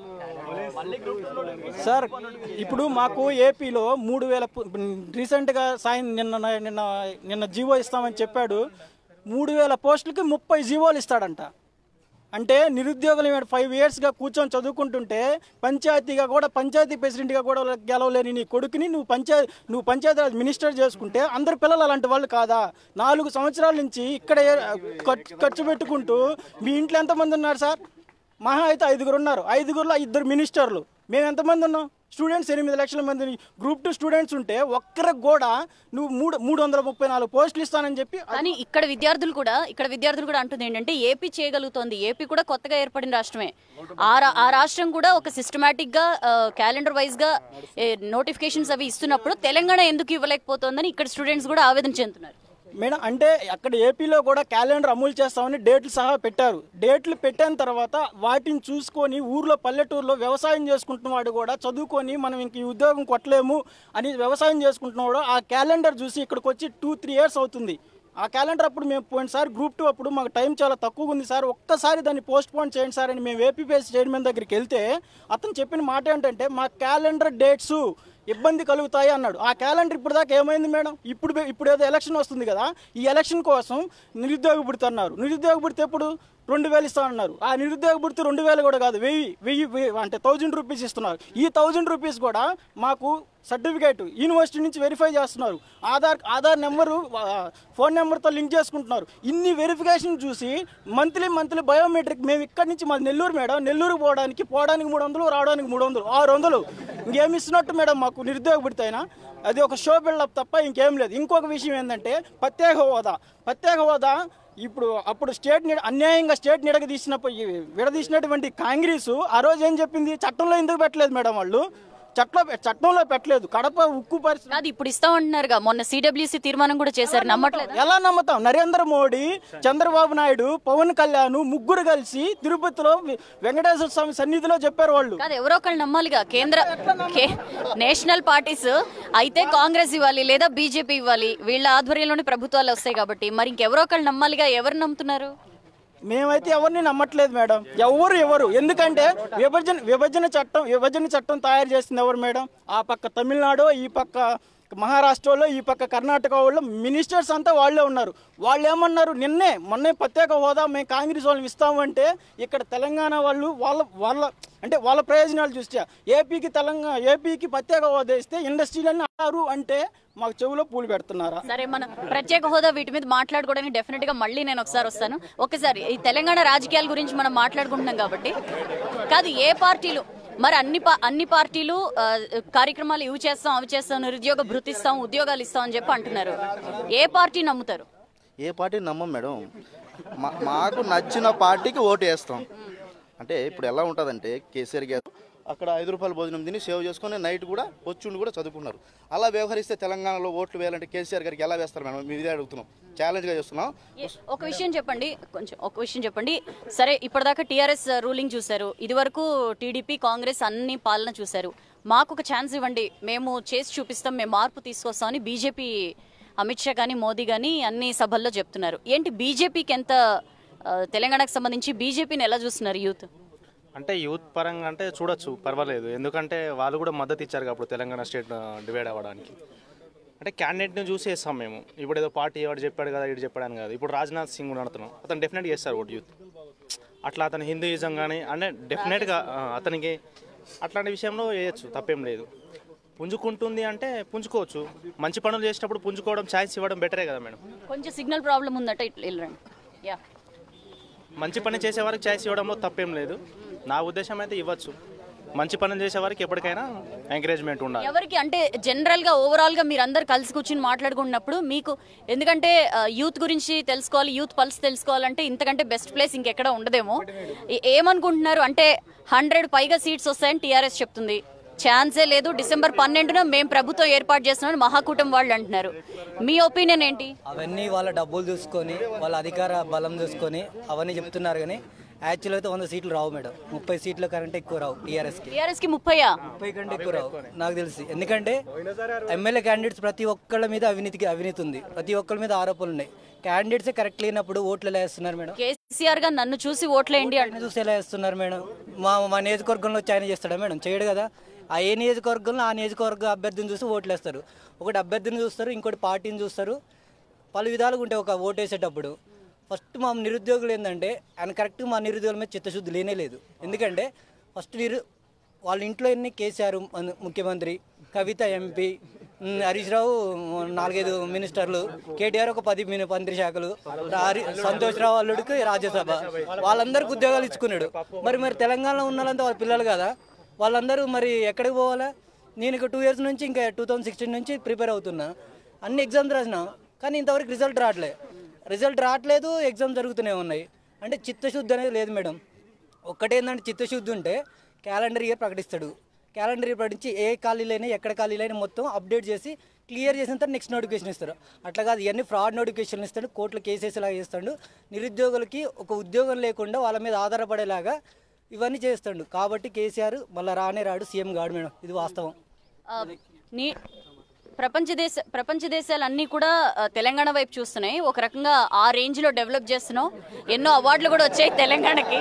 sir ఇప్పుడు మాకు ఏపీలో మూడు వేల పు- రీసెంట్గా సాయం నిన్న నిన్న నిన్న జీవో ఇస్తామని చెప్పాడు మూడు వేల పోస్టులకి ముప్పై జీవోలు ఇస్తాడంట అంటే నిరుద్యోగులు ఫైవ్ ఇయర్స్గా కూర్చొని చదువుకుంటుంటే పంచాయతీగా కూడా పంచాయతీ ప్రెసిడెంట్గా కూడా గెలవలేని నీ కొడుకుని నువ్వు పంచాయతీ నువ్వు పంచాయతీరాజ్ మినిస్టర్ చేసుకుంటే అందరు పిల్లలు అలాంటి వాళ్ళు కాదా నాలుగు సంవత్సరాల నుంచి ఇక్కడ ఖర్చు ఖర్చు పెట్టుకుంటూ మీ ఇంట్లో ఎంతమంది ఉన్నారు సార్ మహా అయితే ఐదుగురు ఉన్నారు ఐదుగురులో ఇద్దరు మినిస్టర్లు మేము ఎంతమంది ఉన్నాం స్టూడెంట్స్ ఎనిమిది లక్షల మంది గ్రూప్ టూ స్టూడెంట్స్ ఉంటే ఒక్కరికి కూడా నువ్వు మూడు మూడు వందల ముప్పై నాలుగు పోస్టులు ఇస్తానని చెప్పి
కానీ ఇక్కడ విద్యార్థులు కూడా ఇక్కడ విద్యార్థులు కూడా అంటుంది ఏంటంటే ఏపీ చేయగలుగుతోంది ఏపీ కూడా కొత్తగా ఏర్పడిన రాష్ట్రమే ఆ రా- ఆ రాష్ట్రం కూడా ఒక సిస్టమేటిక్ గా క్యాలెండర్ వైజ్ గా నోటిఫికేషన్స్ అవి ఇస్తున్నప్పుడు తెలంగాణ ఎందుకు ఇవ్వలేకపోతోందని ఇక్కడ స్టూడెంట్స్ కూడా ఆవేదన చెందుతున్నారు
మేడం అంటే అక్కడ ఏపీలో కూడా క్యాలెండర్ అమలు చేస్తామని డేట్లు సహా పెట్టారు డేట్లు పెట్టిన తర్వాత వాటిని చూసుకొని ఊర్లో పల్లెటూరులో వ్యవసాయం చేసుకుంటున్న వాడు కూడా చదువుకొని మనం ఇంక ఈ ఉద్యోగం కొట్టలేము అని వ్యవసాయం చేసుకుంటున్నవాడు ఆ క్యాలెండర్ చూసి ఇక్కడికి వచ్చి టూ త్రీ ఇయర్స్ అవుతుంది ఆ క్యాలెండర్ అప్పుడు మేము పోయినసారి గ్రూప్ టూ అప్పుడు మాకు టైం చాలా తక్కువగా ఉంది సార్ ఒక్కసారి దాన్ని పోస్ట్ పోన్ చేయండి సార్ అని మేము ఏపీపీఎస్ చైర్మన్ దగ్గరికి వెళ్తే అతను చెప్పిన మాట ఏంటంటే మా క్యాలెండర్ డేట్స్ ఇబ్బంది కలుగుతాయి అన్నాడు ఆ క్యాలెండర్ ఇప్పుడు దాకా ఏమైంది మేడం ఇప్పుడు ఇప్పుడు ఏదో ఎలక్షన్ వస్తుంది కదా ఈ ఎలక్షన్ కోసం నిరుద్యోగ భృతి అన్నారు నిరుద్యోగ భృతి ఎప్పుడు రెండు వేలు ఇస్తామన్నారు ఆ నిరుద్యోగ భృతి రెండు వేలు కూడా కాదు వెయ్యి వెయ్యి వెయ్యి అంటే థౌజండ్ రూపీస్ ఇస్తున్నారు ఈ థౌజండ్ రూపీస్ కూడా మాకు సర్టిఫికేట్ యూనివర్సిటీ నుంచి వెరిఫై చేస్తున్నారు ఆధార్ ఆధార్ నెంబరు ఆ, ఫోన్ నెంబర్తో లింక్ చేసుకుంటున్నారు ఇన్ని వెరిఫికేషన్ చూసి మంత్లీ మంత్లీ బయోమెట్రిక్ మేము ఇక్కడి నుంచి మాది నెల్లూరు మేడం నెల్లూరు పోవడానికి పోవడానికి మూడు వందలు రావడానికి మూడు వందలు ఆరు వందలు ఇంకేమి ఇస్తున్నట్టు మేడం మాకు నిరుద్యోగ భృతి అయినా అది ఒక షో బిల్డప్ తప్ప ఇంకేం లేదు ఇంకొక విషయం ఏంటంటే ప్రత్యేక హోదా ప్రత్యేక హోదా ఇప్పుడు అప్పుడు స్టేట్ ని అన్యాయంగా స్టేట్ నిడగ తీసినప్పుడు ఈ విడదీసినటువంటి కాంగ్రెస్ ఆ రోజు ఏం చెప్పింది చట్టంలో ఎందుకు పెట్టలేదు మేడం వాళ్ళు చట్టంలో చట్టంలో పెట్టలేదు కడప ఉక్కు పరిస్థితి
అది ఇప్పుడు ఇస్తామంటున్నారుగా మొన్న సిడబ్ల్యూసీ తీర్మానం కూడా చేశారు నమ్మట్లేదు
ఎలా నమ్ముతాం నరేంద్ర మోడీ చంద్రబాబు నాయుడు పవన్ కళ్యాణ్ ముగ్గురు కలిసి తిరుపతిలో వె- వెంకటేశ్వర స్వామి సన్నిధిలో చెప్పారు వాళ్ళు
కాదు ఎవరో ఒకళ్ళు నమ్మాలిగా కేంద్ర కే- నేషనల్ పార్టీస్ అయితే కాంగ్రెస్ ఇవ్వాలి లేదా బీజేపీ ఇవ్వాలి వీళ్ళ ఆధ్వర్యంలోనే ప్రభుత్వాలు వస్తాయి కాబట్టి మరి ఇంకెవరో ఒకళ్ళు నమ్మాలిగా ఎవరు నమ్ముతున్నారు
మేమైతే ఎవరిని నమ్మట్లేదు మేడం ఎవరు ఎవరు ఎందుకంటే విభజన విభజన చట్టం విభజన చట్టం తయారు చేసింది ఎవరు మేడం ఆ పక్క తమిళనాడు ఈ పక్క మహారాష్ట్రలో ఈ పక్క కర్ణాటక వాళ్ళు మినిస్టర్స్ అంతా వాళ్ళే ఉన్నారు వాళ్ళు ఏమన్నారు నిన్నే మొన్నే ప్రత్యేక హోదా మేము కాంగ్రెస్ వాళ్ళని ఇస్తామంటే ఇక్కడ తెలంగాణ వాళ్ళు వాళ్ళ వాళ్ళ అంటే వాళ్ళ ప్రయోజనాలు చూస్తే ఏపీకి తెలంగాణ ఏపీకి ప్రత్యేక హోదా ఇస్తే ఇండస్ట్రీలన్నీ అన్నారు అంటే మాకు చెవిలో పూలు పెడుతున్నారా
సరే మన ప్రత్యేక హోదా వీటి మీద మాట్లాడుకోవడానికి డెఫినెట్ గా మళ్ళీ నేను ఒకసారి వస్తాను ఒకసారి ఈ తెలంగాణ రాజకీయాల గురించి మనం మాట్లాడుకుంటున్నాం కాబట్టి కాదు ఏ పార్టీలు మరి అన్ని పా- అన్ని పార్టీలు ఆ, కార్యక్రమాలు ఇవి చేస్తాం అవి చేస్తాం నిరుద్యోగ భృతి ఇస్తాం ఉద్యోగాలు ఇస్తాం అని చెప్పి అంటున్నారు ఏ పార్టీ నమ్ముతారు
ఏ పార్టీని నమ్మం మేడం మా- మాకు నచ్చిన పార్టీకి ఓటు వేస్తాం అంటే ఇప్పుడు ఎలా ఉంటుందంటే కేసీఆర్ గారు అక్కడ ఐదు రూపాయల భోజనం తిని సేవ్ చేసుకొని నైట్ కూడా వచ్చుండి కూడా చదువుకున్నారు అలా వ్యవహరిస్తే తెలంగాణలో ఓట్లు వేయాలంటే కేసీఆర్ గారికి ఎలా వేస్తారు మేడం మేము ఇదే అడుగుతున్నాం ఛాలెంజ్గా చేస్తున్నాం
ఒక విషయం చెప్పండి కొంచెం ఒక విషయం చెప్పండి సరే ఇప్పటిదాకా టీఆర్ఎస్ రూలింగ్ చూశారు ఇదివరకు టీడీపీ కాంగ్రెస్ అన్ని పాలన చూశారు మాకు ఒక ఛాన్స్ ఇవ్వండి మేము చేసి చూపిస్తాం మేము మార్పు తీసుకొస్తామని బీజేపీ అమిత్ షా కానీ మోదీ కానీ అన్ని సభల్లో చెప్తున్నారు ఏంటి బీజేపీకి ఎంత ఆ, తెలంగాణకు సంబంధించి బీజేపీని ఎలా చూస్తున్నారు యూత్
అంటే యూత్ పరంగా అంటే చూడొచ్చు పర్వాలేదు ఎందుకంటే వాళ్ళు కూడా మద్దతు ఇచ్చారు కదా అప్పుడు తెలంగాణ స్టేట్ డివైడ్ అవ్వడానికి అంటే క్యాండిడేట్ని చూసి వేస్తాం మేము ఇప్పుడు ఏదో పార్టీ ఎవరు చెప్పాడు కదా ఇటు చెప్పాడని కాదు ఇప్పుడు రాజ్నాథ్ సింగ్ నడుతున్నాం అతను డెఫినెట్గా చేస్తారు ఓటు యూత్ అట్లా అతను హిందూయిజం కానీ అంటే డెఫినెట్గా ఆ, అతనికి అట్లాంటి విషయంలో వేయచ్చు తప్పేం లేదు పుంజుకుంటుంది అంటే పుంజుకోవచ్చు మంచి పనులు చేసేటప్పుడు పుంజుకోవడం ఛాయిస్ ఇవ్వడం బెటరే కదా మేడం
కొంచెం సిగ్నల్ ప్రాబ్లం ఉందట ఇట్లా వెళ్ళండి యా
మంచి పని చేసే వారికి ఛాయిస్ ఇవ్వడంలో తప్పేం లేదు నా ఉద్దేశం అయితే ఇవ్వచ్చు మంచి పనులు చేసే వారికి ఎప్పటికైనా ఎంకరేజ్మెంట్ ఉండాలి
ఎవరికి అంటే జనరల్ గా ఓవరాల్ గా మీరు అందరు కలిసి కూర్చుని మాట్లాడుకున్నప్పుడు మీకు ఎందుకంటే యూత్ గురించి తెలుసుకోవాలి యూత్ పల్స్ తెలుసుకోవాలంటే ఇంతకంటే బెస్ట్ ప్లేస్ ఇంకెక్కడ ఉండదేమో ఏ- ఏమనుకుంటున్నారు అంటే హండ్రెడ్ పైగా సీట్స్ వస్తాయని టీఆర్ఎస్ చెప్తుంది ఛాన్సే లేదు డిసెంబర్ పన్నెండున మేము ప్రభుత్వం ఏర్పాటు చేస్తున్నామని మహాకూటం వాళ్ళు అంటున్నారు మీ ఒపీనియన్ ఏంటి
అవన్నీ వాళ్ళ డబ్బులు చూసుకొని వాళ్ళ అధికార బలం చూసుకొని అవన్నీ చెప్తున్నారు కానీ యాక్చువల్ అయితే వంద సీట్లు రావు మేడం ముప్పై సీట్ల కంటే ఎక్కువ రావు టీఆర్ఎస్కి
టీఆర్ఎస్ కి ముప్పైయా
ముప్పై కంటే ఎక్కువ రావు నాకు తెలిసి ఎందుకంటే ఎమ్మెల్యే క్యాండిడేట్స్ ప్రతి ఒక్కళ్ళ మీద అవినీతికి అవినీతి ఉంది ప్రతి ఒక్కళ్ళ మీద ఆరోపణలు ఉన్నాయి క్యాండిడేట్స్ కరెక్ట్ లేనప్పుడు ఓట్లు ఎలా వేస్తున్నారు మేడం
కేసీఆర్ గా నన్ను చూసి ఓట్లేయండి
ఆయన చూసి ఎలా వేస్తున్నారు మేడం మా మా నియోజకవర్గంలో వచ్చి ఆయన చేస్తాడా మేడం చేయడు కదా ఆ ఏ నియోజకవర్గంలో ఆ నియోజకవర్గ అభ్యర్థిని చూసి ఓట్లు వేస్తారు ఒకటి అభ్యర్థిని చూస్తారు ఇంకోటి పార్టీని చూస్తారు పలు విధాలుగా ఉంటాయి ఒక ఓటు వేసేటప్పుడు ఫస్ట్ మా నిరుద్యోగులు ఏంటంటే ఆయన కరెక్ట్ మా నిరుద్యోగుల మీద చిత్తశుద్ధి లేనే లేదు ఎందుకంటే ఫస్ట్ నిరు వాళ్ళ ఇంట్లో ఎన్ని కేసీఆర్ మన- ముఖ్యమంత్రి కవిత ఎంపీ ఉమ్, హరీష్ రావు నాలుగైదు మినిస్టర్లు కేటీఆర్ ఒక పది మిని- మంత్రి శాఖలు హరి- సంతోష్ రావు అల్లుడికి రాజ్యసభ వాళ్ళందరికీ ఉద్యోగాలు ఇచ్చుకున్నాడు మరి మరి తెలంగాణలో ఉన్న వాళ్ళంతా వాళ్ళ పిల్లలు కదా వాళ్ళందరూ మరి ఎక్కడికి పోవాలా నేను ఇక టూ ఇయర్స్ నుంచి ఇంకా టూ థౌజండ్ సిక్స్టీన్ నుంచి ప్రిపేర్ అవుతున్నా అన్ని ఎగ్జామ్స్ రాసిన కానీ ఇంతవరకు రిజల్ట్ రావట్లే రిజల్ట్ రావట్లేదు ఎగ్జామ్ జరుగుతూనే ఉన్నాయి అంటే చిత్తశుద్ధి అనేది లేదు మేడం ఒక్కటేందంటే చిత్తశుద్ధి ఉంటే క్యాలెండర్ ఇయర్ ప్రకటిస్తాడు క్యాలెండర్ ఇయర్ ప్రకటించి ఏ ఖాళీలైనా ఎక్కడ ఖాళీలైనా మొత్తం అప్డేట్ చేసి క్లియర్ చేసిన తర్వాత నెక్స్ట్ నోటిఫికేషన్ ఇస్తారు అట్లా కాదు ఇవన్నీ ఫ్రాడ్ నోటిఫికేషన్ ఇస్తాడు కోర్టులో కేసేసేలాగా చేస్తాడు నిరుద్యోగులకి ఒక ఉద్యోగం లేకుండా వాళ్ళ మీద ఆధారపడేలాగా ఇవన్నీ చేస్తాడు కాబట్టి కేసీఆర్ మళ్ళీ రానే రాడు సీఎం కాడు మేడం ఇది వాస్తవం
ఆ, నీ ప్రపంచ దేశ ప్రపంచ దేశాలన్నీ కూడా ఆ, తెలంగాణ వైపు చూస్తున్నాయి ఒక రకంగా ఆ రేంజ్ లో డెవలప్ చేస్తున్నాం ఎన్నో అవార్డులు కూడా వచ్చాయి తెలంగాణకి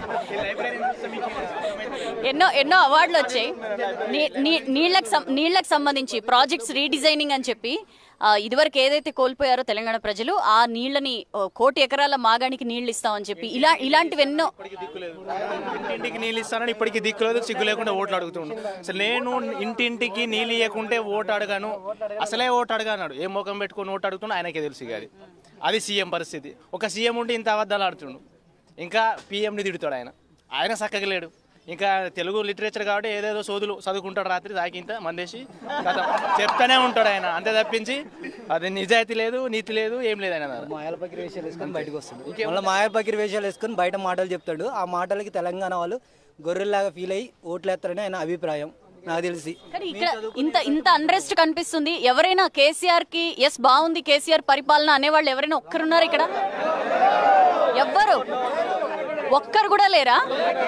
ఎన్నో ఎన్నో అవార్డులు వచ్చాయి నీ- నీ- నీళ్ళకి సం- నీళ్ళకి సంబంధించి ప్రాజెక్ట్స్ రీడిజైనింగ్ అని చెప్పి ఆ, ఇదివరకు ఏదైతే కోల్పోయారో తెలంగాణ ప్రజలు ఆ నీళ్ళని ఓ, కోటి ఎకరాల మాగానికి నీళ్లు ఇస్తామని చెప్పి ఇలా ఇలాంటివి ఎన్నో
ఇంటింటికి నీళ్ళు ఇస్తానని ఇప్పటికీ దిక్కులేదు సిగ్గు లేకుండా ఓట్లు అడుగుతుండు అసలు నేను ఇంటింటికి నీళ్ళు ఇవ్వకుంటే ఓటు అడగాను అసలే ఓటు అడగాడు ఏ ముఖం పెట్టుకొని ఓటు అడుగుతున్నా ఆయనకే తెలుసు ఇక అది అది సీఎం పరిస్థితి ఒక సీఎం ఉంటే ఇంత అబద్ధాలు ఆడుతుండు ఇంకా పీఎంని తిడుతాడు ఆయన ఆయన చక్కగా లేడు ఇంకా తెలుగు లిటరేచర్ కాబట్టి ఏదేదో సోదులు చదువుకుంటాడు రాత్రి తాకింత మందేసి కథ చెప్తానే ఉంటాడు ఆయన అంతే తప్పించి అది నిజాయితీ లేదు నీతి లేదు ఏం లేదు ఆయన దగ్గర.
మాయలపకిరి వేషాలు వేసుకొని బయటకు వస్తాడు మళ్ళీ మాయలపకిరి వేషాలు వేసుకొని బయట మాటలు చెప్తాడు ఆ మాటలకి తెలంగాణ వాళ్ళు గొర్రెల్లాగా ఫీల్ అయ్యి ఓట్లేస్తారని ఆయన అభిప్రాయం నాకు తెలిసి
కానీ ఇక్కడ ఇంత ఇంత అన్రెస్ట్ కనిపిస్తుంది ఎవరైనా కేసీఆర్ కి ఎస్ బాగుంది కేసీఆర్ పరిపాలన అనేవాళ్ళు ఎవరైనా ఒక్కరున్నారు ఇక్కడ ఎవ్వరు ఒక్కరు కూడా లేరా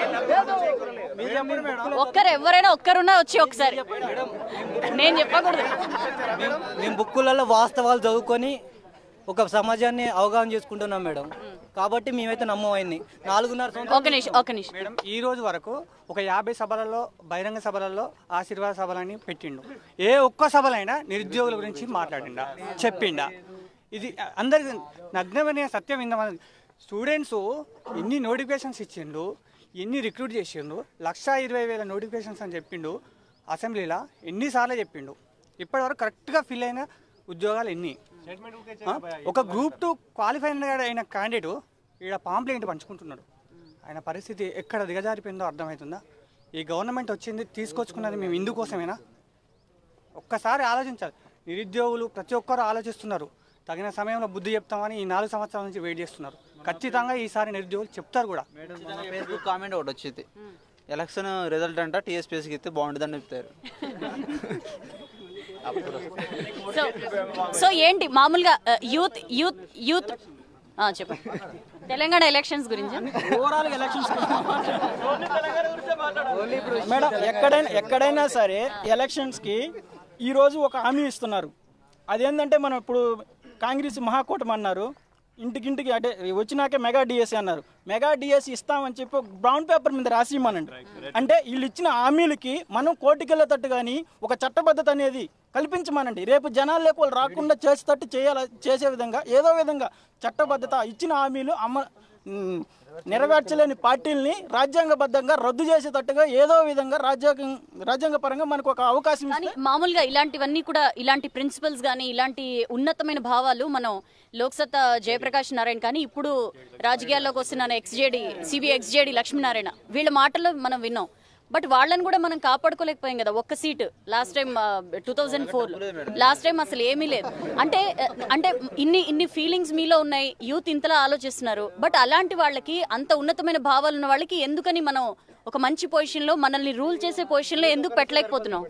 ఒక్కరు ఎవరైనా ఒక్కరున్నా వచ్చి ఒకసారి నేను చెప్పకూడదు
మేము బుక్కులలో వాస్తవాలు చదువుకొని ఒక సమాజాన్ని అవగాహన చేసుకుంటున్నాం మేడం కాబట్టి మేమైతే నమ్మం ఆయన్ని నాలుగున్నర
ఒక నిమిషం ఒక నిమిషం
మేడం ఈ రోజు వరకు ఒక యాభై సభలలో బహిరంగ సభలలో ఆశీర్వాద సభలని పెట్టిండు ఏ ఒక్క సభలైనా నిరుద్యోగుల గురించి మాట్లాడిండా చెప్పిండా ఇది అందరికి నగ్నమైన సత్యం ఇంతమంది స్టూడెంట్స్ ఎన్ని నోటిఫికేషన్స్ ఇచ్చిండు ఎన్ని రిక్రూట్ చేసిండు లక్ష ఇరవై వేల నోటిఫికేషన్స్ అని చెప్పిండు అసెంబ్లీలో ఎన్నిసార్లు చెప్పిండు ఇప్పటివరకు కరెక్ట్గా ఫిల్ అయిన ఉద్యోగాలు ఎన్ని ఆ? ఒక గ్రూప్ టూ క్వాలిఫై అయిన క్యాండిడేట్ ఈడ పాంప్లెంట్ పంచుకుంటున్నాడు ఆయన పరిస్థితి ఎక్కడ దిగజారిపోయిందో అర్థమవుతుందా ఈ గవర్నమెంట్ వచ్చింది తీసుకొచ్చుకున్నది మేము ఇందుకోసమేనా ఒక్కసారి ఆలోచించాలి నిరుద్యోగులు ప్రతి ఒక్కరు ఆలోచిస్తున్నారు తగిన సమయంలో బుద్ధి చెప్తామని ఈ నాలుగు సంవత్సరాల నుంచి వెయిట్ చేస్తున్నారు ఖచ్చితంగా ఈసారి నిరుద్యోగులు చెప్తారు కూడా
ఫేస్బుక్ కామెంట్ ఒకటి వచ్చింది ఎలక్షన్ రిజల్ట్ అంట టీఎస్పీఎస్కి ఇస్తే బాగుంటుందని చెప్తారు
సో సో ఏంటి మామూలుగా యూత్ యూత్ యూత్ చెప్పండి తెలంగాణ ఎలక్షన్స్ గురించి
ఓవరాల్ ఎలక్షన్స్ మేడం ఎక్కడైనా ఎక్కడైనా సరే ఎలక్షన్స్కి ఈరోజు ఒక హామీ ఇస్తున్నారు అదేంటంటే మనం ఇప్పుడు కాంగ్రెస్ మహాకూటమి అన్నారు ఇంటికింటికి అంటే వచ్చినాకే మెగా డిఎస్సి అన్నారు మెగా డిఎస్సి ఇస్తామని చెప్పి ఒక బ్రౌన్ పేపర్ మీద రాసి ఇమ్మనండి అంటే వీళ్ళు ఇచ్చిన హామీలకి మనం కోర్టుకెళ్ళేటట్టు కానీ ఒక చట్టబద్ధత అనేది కల్పించమనండి రేపు జనాలు లేక వాళ్ళు రాకుండా చేసేటట్టు చేయాల చేసే విధంగా ఏదో విధంగా చట్టబద్ధత ఇచ్చిన హామీలు అమ ఉమ్, నెరవేర్చలేని పార్టీల్ని రాజ్యాంగబద్ధంగా రద్దు చేసేటట్టుగా ఏదో విధంగా రాజ్యాంగ రాజ్యాంగపరంగా మనకు ఒక అవకాశం ఇస్తే
కానీ మామూలుగా ఇలాంటివన్నీ కూడా ఇలాంటి ప్రిన్సిపల్స్ కానీ ఇలాంటి ఉన్నతమైన భావాలు మనం లోక్సత్తా జయప్రకాష్ నారాయణ కానీ ఇప్పుడు రాజకీయాల్లోకి వస్తున్న ఎక్స్జేడి సిబి ఎక్స్జేడి లక్ష్మీనారాయణ వీళ్ళ మాటల్లో మనం విన్నాం బట్ వాళ్ళని కూడా మనం కాపాడుకోలేకపోయాం కదా ఒక్క seat last time two thousand four last time అసలు ఏమీ లేదు అంటే ఆ, అంటే ఇన్ని ఇన్ని ఫీలింగ్స్ మీలో ఉన్నాయి యూత్ ఇంతలా ఆలోచిస్తున్నారు బట్ అలాంటి వాళ్ళకి అంత ఉన్నతమైన భావాలు ఉన్న వాళ్ళకి ఎందుకని మనం ఒక మంచి పొజిషన్ లో మనల్ని రూల్ చేసే పొజిషన్ లో ఎందుకు పెట్టలేకపోతున్నాం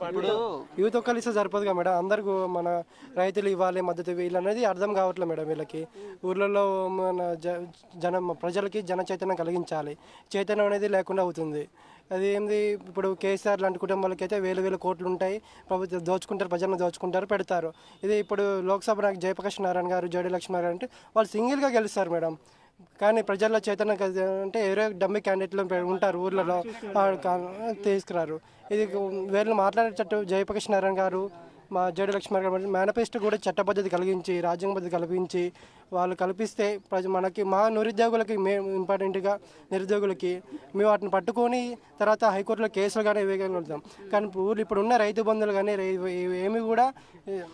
యూత్ ఒక్కరు ఇస్తే సరిపోదు కదా మేడం అందరికి మన రైతులు ఇవ్వాలి మద్దతు ఇవ్వాలి అనేది అర్థం కావట్లేదు మేడం వీళ్ళకి ఊర్లలో మన జ జనం ప్రజలకి జన చైతన్యం కలిగించాలి చైతన్యం అనేది లేకుండా అవుతుంది అది ఏంది ఇప్పుడు కేసీఆర్ లాంటి కుటుంబాలకి అయితే వేలు వేల కోట్లు ఉంటాయి ప్రభుత్వం దోచుకుంటారు ప్రజలను దోచుకుంటారు పెడతారు ఇది ఇప్పుడు లోక్సభ నాకు జయప్రకాష్ నారాయణ గారు జోడి లక్ష్మీనారాయణ అంటే వాళ్ళు సింగిల్గా గెలుస్తారు మేడం కానీ ప్రజల్లో చైతన్యం కలిగి అంటే ఎవరో డమ్మి క్యాండిడేట్లు పె- ఉంటారు ఊర్లలో ఆ కా- తీసుకురారు ఇది వీళ్ళు మాట్లాడేటట్టు జయప్రకాష్ నారాయణ గారు మా జోడి లక్ష్మీ గారు మేనిఫెస్టో కూడా చట్టబద్ధత కలిగించి రాజ్యాంగబద్ధత కల్పించి వాళ్ళు కల్పిస్తే ప్రజ మనకి మా నిరుద్యోగులకి మే ఇంపార్టెంట్గా నిరుద్యోగులకి మేము వాటిని పట్టుకొని తర్వాత హైకోర్టులో కేసులు కానీ వేయగలుగుతాం కానీ ఊళ్ళు ఇప్పుడు ఉన్న రైతు బంధువులు కానీ రై- ఏమి కూడా ఏ-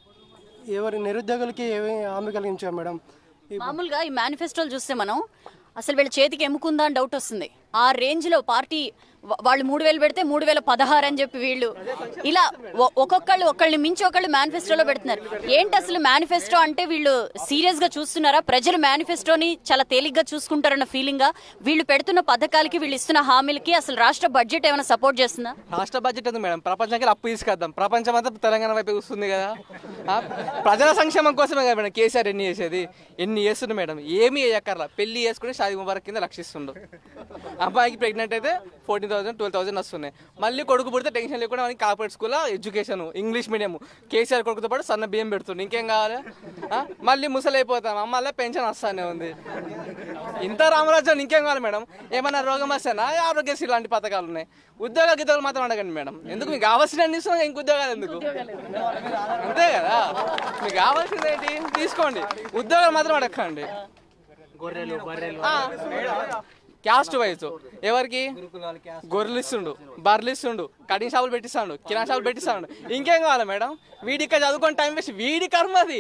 ఎవరి నిరుద్యోగులకి ఏమి హామీ కలిగించాం మేడం ఈ
మామూలుగా ఈ మేనిఫెస్టోలు చూస్తే మనం అసలు వీళ్ళ చేతికి ఎముకుందా అని డౌట్ వస్తుంది ఆ రేంజ్ లో పార్టీ వా- వాళ్ళు మూడు వేలు పెడితే మూడు వేల పదహారు అని చెప్పి వీళ్ళు ఇలా ఒ- ఒక్కొక్కళ్ళు ఒకళ్ళని మించి ఒకళ్ళు మేనిఫెస్టోలో పెడుతున్నారు ఏంటి అసలు మేనిఫెస్టో అంటే వీళ్ళు సీరియస్ గా చూస్తున్నారా ప్రజలు మేనిఫెస్టోని చాలా తేలిగ్గా చూసుకుంటారన్న ఫీలింగ్ గా వీళ్ళు పెడుతున్న పథకాలకి వీళ్ళు ఇస్తున్న హామీలకి అసలు రాష్ట్ర బడ్జెట్ ఏమైనా సపోర్ట్ చేస్తుందా
రాష్ట్ర బడ్జెట్ ఉంది మేడం ప్రపంచానికి అప్పు తీసుకొద్దాం ప్రపంచం అంతా తెలంగాణ వైపు వస్తుంది కదా ఆ, ప్రజల సంక్షేమం కోసమే కదా మేడం కేసీఆర్ ఎన్ని చేసేది ఎన్ని చేస్తుంది మేడం ఏమి వేయక్కర్లా పెళ్లి చేసుకుని షాది ముబారక్ కింద లక్షిస్తుండు అబ్బాయికి ప్రెగ్నెంట్ అయితే ఫోర్టీన్ థౌసండ్ ట్వెల్వ్ థౌసండ్ వస్తున్నాయి మళ్ళీ కొడుకు పుడితే టెన్షన్ లేకుండా మనకి కార్పొరేట్ స్కూల్లో ఎడ్యుకేషన్ ఇంగ్లీష్ మీడియం కేసీఆర్ కొడుకుతో పాటు సన్న బియ్యం పెడుతుంది ఇంకేం కావాలి ఆ, మళ్ళీ ముసలి అయిపోతాం మళ్ళీ పెన్షన్ వస్తానే ఉంది ఇంత రామరాజ్యం ఇంకేం కావాలి మేడం ఏమైనా రోగం వస్తేనా ఆరోగ్యశ్రీ లాంటి పథకాలు ఉన్నాయి ఉద్యోగ గీతాలు మాత్రం అడగండి మేడం ఎందుకు మీకు కావాల్సిన అన్ని ఇస్తున్నాం ఇంక ఉద్యోగాలు ఎందుకు అంతే కదా మీకు కావాల్సింది ఏంటి తీసుకోండి ఉద్యోగాలు మాత్రం అడగండి
గొర్రెలు బర్రెలు
క్యాస్ట్ వైజ్ ఎవరికి గొర్రెలు ఇస్తుండు బర్రెలు ఇస్తుండు కటింగ్ షాపులు పెట్టిస్తాడు కిరాణా షాపులు పెట్టిస్తాడు ఇంకేం కావాలి మేడం వీడి ఇక్కడ చదువుకొని టైం వేస్ట్ వీడి కర్మది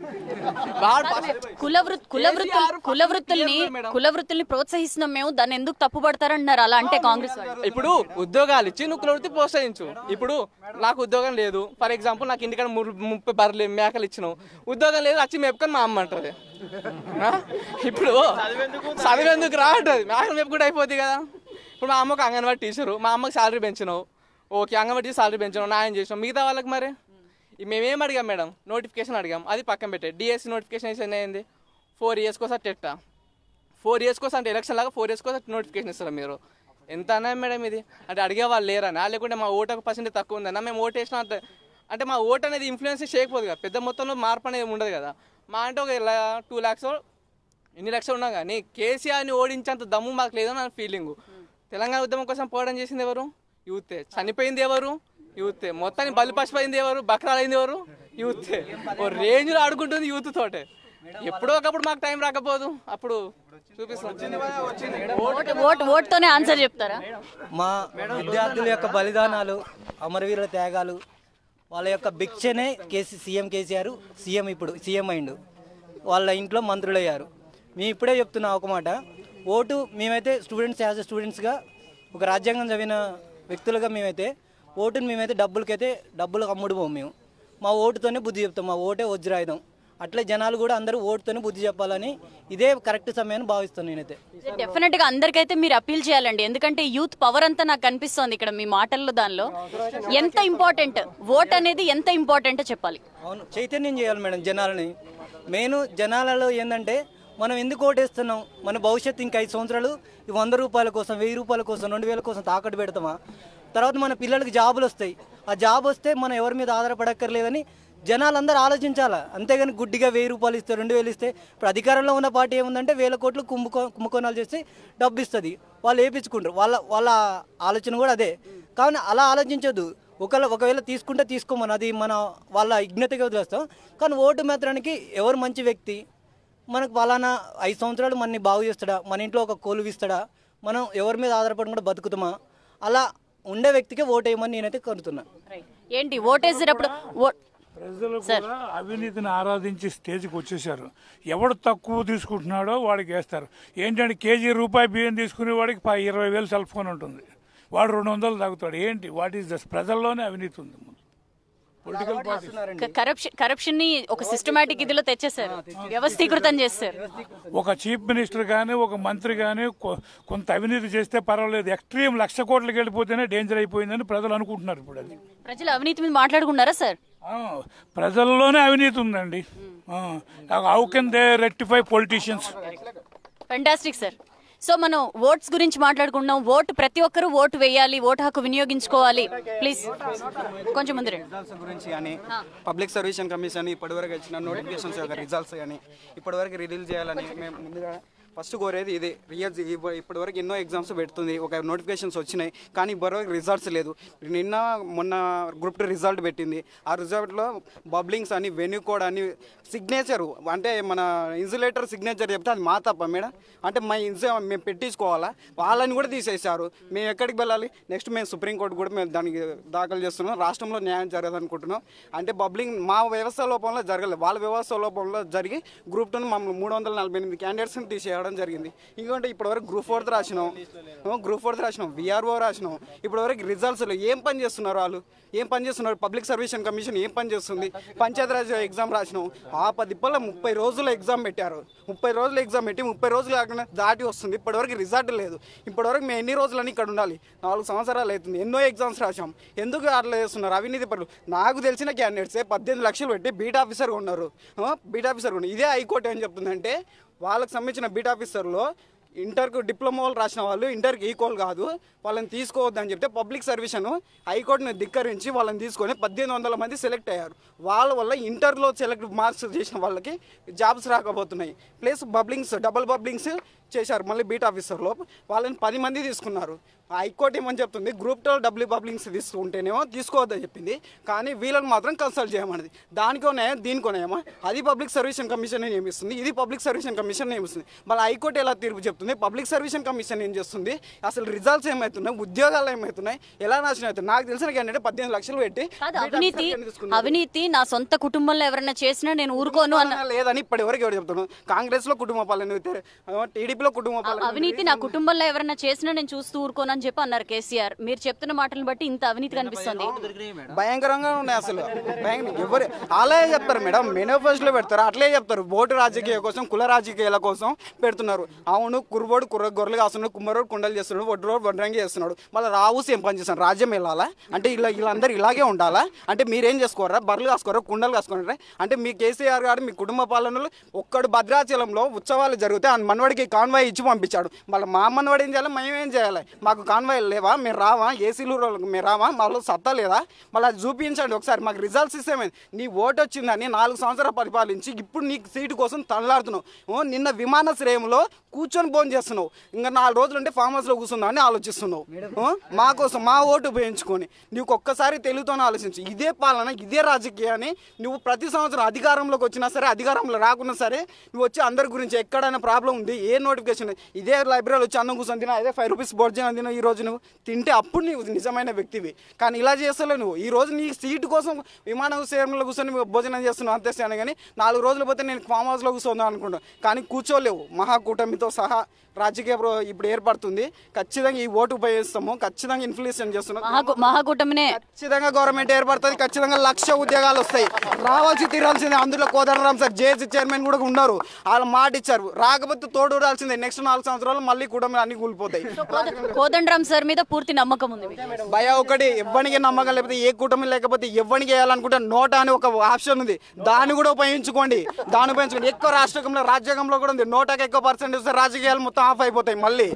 వాడు
కుల వృత్ కుల వృత్తులు కుల వృత్తుల్ని కుల వృత్తుల్ని ప్రోత్సహిస్తున్నాం మేము దాన్ని ఎందుకు తప్పు పడతారంటున్నారు అలా అంటే కాంగ్రెస్ వాళ్ళు
ఇప్పుడు ఉద్యోగాలు ఇచ్చి నువ్వు కులవృత్తి ప్రోత్సహించు ఇప్పుడు నాకు ఉద్యోగం లేదు ఫర్ ఎగ్జాంపుల్ నాకు ఇంటికాడ ము- ముప్పై బర్రెలు మేకలు ఇచ్చినావు ఉద్యోగం లేదు వచ్చి మేపుకొని మా అమ్మ అంటది ఆ? ఇప్పుడు చదివేందుకు రా అంటది మేకలు మేపుకుంటే అయిపోద్ది కదా ఇప్పుడు మా అమ్మకు అంగన్వాడీ టీచరు మా అమ్మకి సాలరీ పెంచినావు ఓకే అంగన్వాడీ సాలరీ పెంచినావు న్యాయం చేసినావు మిగతా వాళ్ళకి మరి ఈ మేమేం అడిగాం మేడం నోటిఫికేషన్ అడిగాం అది పక్కన పెట్టే డిఎస్సి నోటిఫికేషన్ వేసి ఎన్ని అయింది ఫోర్ ఇయర్స్ కోసం టెట్టా ఫోర్ ఇయర్స్ కోసం అంటే ఎలక్షన్ లాగా ఫోర్ ఇయర్స్ కోసం నోటిఫికేషన్ ఇస్తారా మీరు ఎంత అన్నా మేడం ఇది అంటే అడిగే వాళ్ళు లేరనా లేకుంటే మా ఓటు ఒక పర్సెంట్ తక్కువ ఉందన్నా మేము ఓటు వేసినా అంటే అంటే మా ఓట్ అనేది ఇన్ఫ్లుయెన్స్ చేయకపోదు కదా పెద్ద మొత్తంలో మార్పు అనేది ఉండదు కదా మా అంటే ఒక టూ ల్యాక్స్ ఎన్ని లక్షలు ఉన్నా కానీ కేసీఆర్ని ఓడించేంత దమ్ము మాకు లేదని నా ఫీలింగ్ తెలంగాణ ఉద్యమం కోసం పోరాటం చేసింది ఎవరు యూతే చనిపోయింది ఎవరు యూతే మొత్తాన్ని బలిపసిపోయింది ఎవరు బక్రాలైంది ఎవరు యూతే ఓ రేంజ్లో ఆడుకుంటుంది యూత్ తోటే ఎప్పుడో ఒకప్పుడు మాకు టైం రాకపోదు అప్పుడు చూపిస్తాం
ఓట్ ఓట్ ఓట్తోనే ఆన్సర్ చెప్తారా
మా విద్యార్థుల యొక్క బలిదానాలు అమరవీరుల త్యాగాలు వాళ్ళ యొక్క భిక్షనే కేసీ సీఎం కేసీఆర్ సీఎం ఇప్పుడు సీఎం అయిండు వాళ్ళ ఇంట్లో మంత్రులయ్యారు మేము ఇప్పుడే చెప్తున్నా ఒక మాట ఓటు మేమైతే స్టూడెంట్స్ యాజ్ ఎ స్టూడెంట్స్గా ఒక రాజ్యాంగం చదివిన వ్యక్తులుగా మేమైతే ఓటుని మేమైతే డబ్బులకైతే డబ్బులకు అమ్ముడు పోము మేము మా ఓటుతోనే బుద్ధి చెప్తాం మా ఓటే వజ్రాయుధం అట్లే జనాలు కూడా అందరూ ఓటుతోనే బుద్ధి చెప్పాలని ఇదే కరెక్ట్ సమయాన్ని భావిస్తాను నేనైతే
డెఫినెట్ గా అందరికైతే మీరు అప్పీల్ చేయాలండి ఎందుకంటే యూత్ పవర్ అంతా నాకు కనిపిస్తోంది ఇక్కడ మీ మాటల్లో దానిలో ఎంత ఇంపార్టెంట్ ఓట్ అనేది ఎంత ఇంపార్టెంట్ చెప్పాలి
అవును చైతన్యం చేయాలి మేడం జనాలని మెయిన్ జనాలలో ఏంటంటే మనం ఎందుకు ఓటేస్తున్నాం మన భవిష్యత్తు ఇంకా ఐదు సంవత్సరాలు ఈ వంద రూపాయల కోసం వెయ్యి రూపాయల కోసం రెండు వేల కోసం తాకట్టు పెడతామా తర్వాత మన పిల్లలకి జాబులు వస్తాయి ఆ జాబ్ వస్తే మనం ఎవరి మీద ఆధారపడక్కర్లేదని జనాలందరూ ఆలోచించాలా అంతేగాని గుడ్డిగా వెయ్యి రూపాయలు ఇస్తే రెండు వేలు ఇస్తే ఇప్పుడు అధికారంలో ఉన్న పార్టీ ఏముందంటే వేల కోట్లు కుంభకో కుంభకోణాలు చేసి డబ్బు ఇస్తుంది వాళ్ళు వేయించుకుంటారు వాళ్ళ వాళ్ళ ఆలోచన కూడా అదే కానీ అలా ఆలోచించొద్దు ఒకవేళ ఒకవేళ తీసుకుంటే తీసుకోమని అది మన వాళ్ళ విజ్ఞతగా వదిలేస్తాం కానీ ఓటు మాత్రానికి ఎవరు మంచి వ్యక్తి మనకు పలానా ఐదు సంవత్సరాలు మనని బాగు చేస్తాడా మన ఇంట్లో ఒక కొలువు ఇస్తాడా మనం ఎవరి మీద ఆధారపడి కూడా బతుకుతామా అలా ఉండే వ్యక్తికే ఓటు వేయమని నేనైతే కోరుతున్నా
ఏంటి ఓటేసేటప్పుడు ఓ-
ప్రజలు కూడా అవినీతిని ఆరాధించి స్టేజ్కి వచ్చేసారు ఎవడు తక్కువ తీసుకుంటున్నాడో వాడికి వేస్తారు ఏంటంటే కేజీ రూపాయి బియ్యం తీసుకునే వాడికి ప- ఇరవై వేలు సెల్ ఫోన్ ఉంటుంది వాడు రెండు వందలు తాగుతాడు ఏంటి వాట్ ఈస్ దస్ ప్రజల్లోనే అవినీతి ఉంది పొలిటికల్ పార్టీ
కరప్షన్ కరప్షన్ ని ఒక సిస్టమాటిక్ ఇదిలో తెచ్చేసారు వ్యవస్థీకృతం చేస్తారు
ఒక చీఫ్ మినిస్టర్ కానీ ఒక మంత్రి కానీ కొ- కొంత అవినీతి చేస్తే పర్వాలేదు ఎక్స్ట్రీమ్ లక్ష కోట్లకి వెళ్ళిపోతేనే డేంజర్ అయిపోయిందని ప్రజలు అనుకుంటున్నారు ఇప్పుడు అది
ప్రజలు అవినీతి మీద మాట్లాడుకున్నారా సార్
ఆ, ప్రజల్లోనే అవినీతి ఉందండి how can they rectify politicians
fantastic sir so మనం ఓట్స్ గురించి మాట్లాడుకుంటున్నాం ఓటు ప్రతి ఒక్కరూ ఓటు వేయాలి ఓటు హక్కు వినియోగించుకోవాలి ప్లీజ్ కొంచెం ముందు రండి.
రిజల్ట్స్ గురించి కానీ పబ్లిక్ సర్వీస్ కమిషన్ ఇప్పటివరకు ఇచ్చిన నోటిఫికేషన్స్ యొక్క రిజల్ట్స్ కానీ ఇప్పటివరకు రిలీజ్ చేయాలని మేము ముందుగా ఫస్ట్ కోరేది ఇది రియల్ ఇప్పటివరకు ఎన్నో ఎగ్జామ్స్ పెడుతుంది ఒక నోటిఫికేషన్స్ వచ్చినాయి కానీ ఇప్పటివరకు రిజల్ట్స్ లేదు నిన్న మొన్న గ్రూప్ టూ రిజల్ట్ పెట్టింది ఆ రిజల్ట్లో బబ్లింగ్స్ అని వెన్యూ కోడ్ అని సిగ్నేచర్ అంటే మన ఇన్సులేటర్ సిగ్నేచర్ చెప్తే అది మా తప్ప మేడం అంటే మా ఇన్సు మేము పెట్టించుకోవాలా వాళ్ళని కూడా తీసేశారు మేము ఎక్కడికి వెళ్ళాలి నెక్స్ట్ మేము సుప్రీంకోర్టు కూడా మేము దానికి దాఖలు చేస్తున్నాం రాష్ట్రంలో న్యాయం జరగదు అనుకుంటున్నాం అంటే బబ్లింగ్ మా వ్యవస్థ లోపంలో జరగలేదు వాళ్ళ వ్యవస్థ లోపంలో జరిగి గ్రూప్ టూని మమ్మల్ని మూడు వందల నలభై ఎనిమిది క్యాండిడేట్స్ని తీసేయడం జరిగింది ఇంకొంటే ఇప్పటివరకు గ్రూప్ ఫోర్త్ రాసినాం గ్రూప్ ఫోర్త్ రాసినాం విఆర్ఓ రాసినాం ఇప్పటివరకు రిజల్ట్స్ ఏం పని చేస్తున్నారు వాళ్ళు ఏం పని చేస్తున్నారు పబ్లిక్ సర్వీస్ కమిషన్ ఏం పని చేస్తుంది పంచాయతీరాజ్ ఎగ్జామ్ రాసినాం ఆ పదిప్పల్లో ముప్పై రోజుల ఎగ్జామ్ పెట్టారు ముప్పై రోజుల ఎగ్జామ్ పెట్టి ముప్పై రోజులు కాకుండా దాటి వస్తుంది ఇప్పటివరకు రిజల్ట్ లేదు ఇప్పటివరకు మేము ఎన్ని రోజులని ఇక్కడ ఉండాలి నాలుగు సంవత్సరాలు అవుతుంది ఎన్నో ఎగ్జామ్స్ రాసాం ఎందుకు అట్లా చేస్తున్నారు అవినీతి పనులు నాకు తెలిసిన క్యాండిడేట్సే పద్దెనిమిది లక్షలు పెట్టి బీట్ ఆఫీసర్గా ఉన్నారు ఆ, బీట్ ఆఫీసర్ ఉన్నారు ఇదే హైకోర్టు ఏం చెప్తుందంటే వాళ్ళకి సంబంధించిన బీట్ ఆఫీసర్లో ఇంటర్కు డిప్లొమా వాళ్ళు రాసిన వాళ్ళు ఇంటర్కి ఈక్వల్ కాదు వాళ్ళని తీసుకోవద్దని చెప్తే పబ్లిక్ సర్వీస్ను హైకోర్టుని ధిక్కరించి వాళ్ళని తీసుకొని పద్దెనిమిది వందల మంది సెలెక్ట్ అయ్యారు వాళ్ళ వల్ల ఇంటర్లో సెలెక్ట్ మార్క్స్ చేసిన వాళ్ళకి జాబ్స్ రాకపోతున్నాయి ప్లస్ బబ్లింగ్స్ డబుల్ బబ్లింగ్స్ చేశారు మళ్ళీ బీట్ ఆఫీసర్లో వాళ్ళని పది మంది తీసుకున్నారు హైకోర్టు ఏమని చెప్తుంది గ్రూప్ టూ డబ్ల్యూ బబ్లింగ్స్ తీసుకుంటేనేమో తీసుకోవద్దని చెప్పింది కానీ వీళ్ళని మాత్రం కన్సల్ట్ చేయమన్నది దానికో న్యాయం దీనికో న్యాయమా అది పబ్లిక్ సర్వీస్ కమిషన్ నియమిస్తుంది ఇది పబ్లిక్ సర్వీస్ కమిషన్ నియమిస్తుంది మళ్ళీ హైకోర్టు ఎలా తీర్పు చెప్తుంది పబ్లిక్ సర్వీస్ కమిషన్ ఏం చేస్తుంది అసలు రిజల్ట్స్ ఏమవుతున్నాయి ఉద్యోగాలు ఏమవుతున్నాయి ఎలా నాశనం అవుతుంది నాకు తెలిసిన క్యాండిడేట్ పద్దెనిమిది లక్షలు పెట్టి
కాదు
బీట్
అవినీతి
ఆఫీసర్కి ఎందుకు తీసుకున్నారు?
అవినీతి నా సొంత కుటుంబంలో ఎవరైనా చేసినా నేను ఊరుకోను అన్న
లేదని ఇప్పటి వరకు ఎవరు చెప్తున్నాను కాంగ్రెస్ లో కుటుంబ పాలన టీడీపీలో కుటుంబ పాలన
అవినీతి నా కుటుంబంలో ఎవరైనా చేసినా నేను చూస్తూ ఊరుకోను అని చెప్పి అన్నారు కేసీఆర్ మీరు చెప్తున్న మాటలను బట్టి ఇంత అవినీతి కనిపిస్తుంది
భయంకరంగా ఉన్నాయి అసలు భయంకర ఎవరు అలాగే చెప్తారు మేడం మేనిఫెస్టోలో పెడతారు అట్లే చెప్తారు ఓటు రాజకీయ కోసం కుల రాజకీయాల కోసం పెడుతున్నారు అవును కుర్రోడు కుర్ర గొర్రెలు కాస్తున్నాడు కుమ్మరోడు కుండలు చేస్తున్నాడు వడ్రోడు వడ్రంగి చేస్తున్నాడు మళ్ళీ రావుసి ఏం పని చేస్తాడు రాజ్యం వెళ్ళాలా అంటే ఇలా వీళ్ళందరూ ఇలాగే ఉండాలా అంటే మీరేం చేసుకోరా బర్రెలు కాసుకోరా కుండలు కాసుకోరా అంటే మీ కేసీఆర్ గారు మీ కుటుంబ పాలనలో ఒక్కడు భద్రాచలంలో ఉత్సవాలు జరిగితే ఆ మనవడికి కాను కాన్వాయ్ ఇచ్చి పంపించాడు మళ్ళీ మా అమ్మని వాడు ఏం చేయాలి మేము ఏం చేయాలి మాకు కాన్వాయ్ లేవా మేము రావా ఏసీలు మేము రావా మాలో సత్తా లేదా మళ్ళీ అది చూపించండి ఒకసారి మాకు రిజల్ట్స్ ఇస్తేమైంది నీ ఓటు వచ్చిందని నాలుగు సంవత్సరాలు పరిపాలించి ఇప్పుడు నీకు సీటు కోసం తల్లాడుతున్నావు ఓ, నిన్న విమానాశ్రయంలో కూర్చొని ఫోన్ చేస్తున్నావు ఇంకా నాలుగు రోజులు ఉంటే ఫామ్ హౌస్లో కూర్చుందాం అని ఆలోచిస్తున్నావు ఓ, మా కోసం మా ఓటు ఉపయోగించుకొని నీకు ఒక్కసారి తెలుగుతోనే ఆలోచించు ఇదే పాలన ఇదే రాజకీయాన్ని నువ్వు ప్రతి సంవత్సరం అధికారంలోకి వచ్చినా సరే అధికారంలో రాకున్నా సరే నువ్వు వచ్చి అందరి గురించి ఎక్కడైనా ప్రాబ్లం ఉంది ఏ నోటిఫికేషన్ ఇదే లైబ్రరీలో వచ్చి అన్నం కూర్చొని తినా అదే ఫైవ్ రూపీస్ భోజనం తిన ఈ రోజు నువ్వు తింటే అప్పుడు నీవు నిజమైన వ్యక్తివి కానీ ఇలా చేస్తలేవు నువ్వు ఈ రోజు నీ సీటు కోసం విమానాశ్రయంలో కూర్చొని భోజనం చేస్తున్నావు అంతేస్తాను కానీ నాలుగు రోజులు పోతే నేను ఫామ్ హౌస్లో కూర్చోందాం అనుకుంటాను కానీ కూర్చోలేవు మహాకూటమితో సహా రాజకీయ ప్ర- ఇప్పుడు ఏర్పడుతుంది ఖచ్చితంగా ఈ ఓటు ఉపయోగిస్తాము ఖచ్చితంగా ఇన్ఫ్లుయెన్స్ చేస్తున్నాం
మహాకు- మహాకూటమినే
ఖచ్చితంగా గవర్నమెంట్ ఏర్పడుతుంది ఖచ్చితంగా లక్ష ఉద్యోగాలు వస్తాయి రావాల్సి తీరాల్సిందే అందులో కోదండరామ్ సార్ జేఏసీ చైర్మన్ కూడా ఉన్నారు వాళ్ళు మాట ఇచ్చారు రాకపోతే తోడు రాల్సిందే నెక్స్ట్ నాలుగు సంవత్సరాలు మళ్ళీ కూటమి అన్ని కూలిపోతాయి
కోదండరామ్ సార్ మీద పూర్తి నమ్మకం ఉంది మీకు.
భయ ఒకటి ఎవ్వనికి నమ్మకం లేకపోతే ఏ కూటమి లేకపోతే ఎవ్వనికి వేయాలనుకుంటే నోటా అని ఒక ఆప్షన్ ఉంది దాన్ని కూడా ఉపయోగించుకోండి దాన్ని ఉపయోగించుకోండి ఎక్కువ రాష్ట్రంలో రాజ్యాంగంలో కూడా ఉంది నోటాకి ఎక్కువ పర్సెంట్ వస్తే రాజకీయాలు మొత్తం ఆఫ్ అయిపోతాయి మళ్ళీ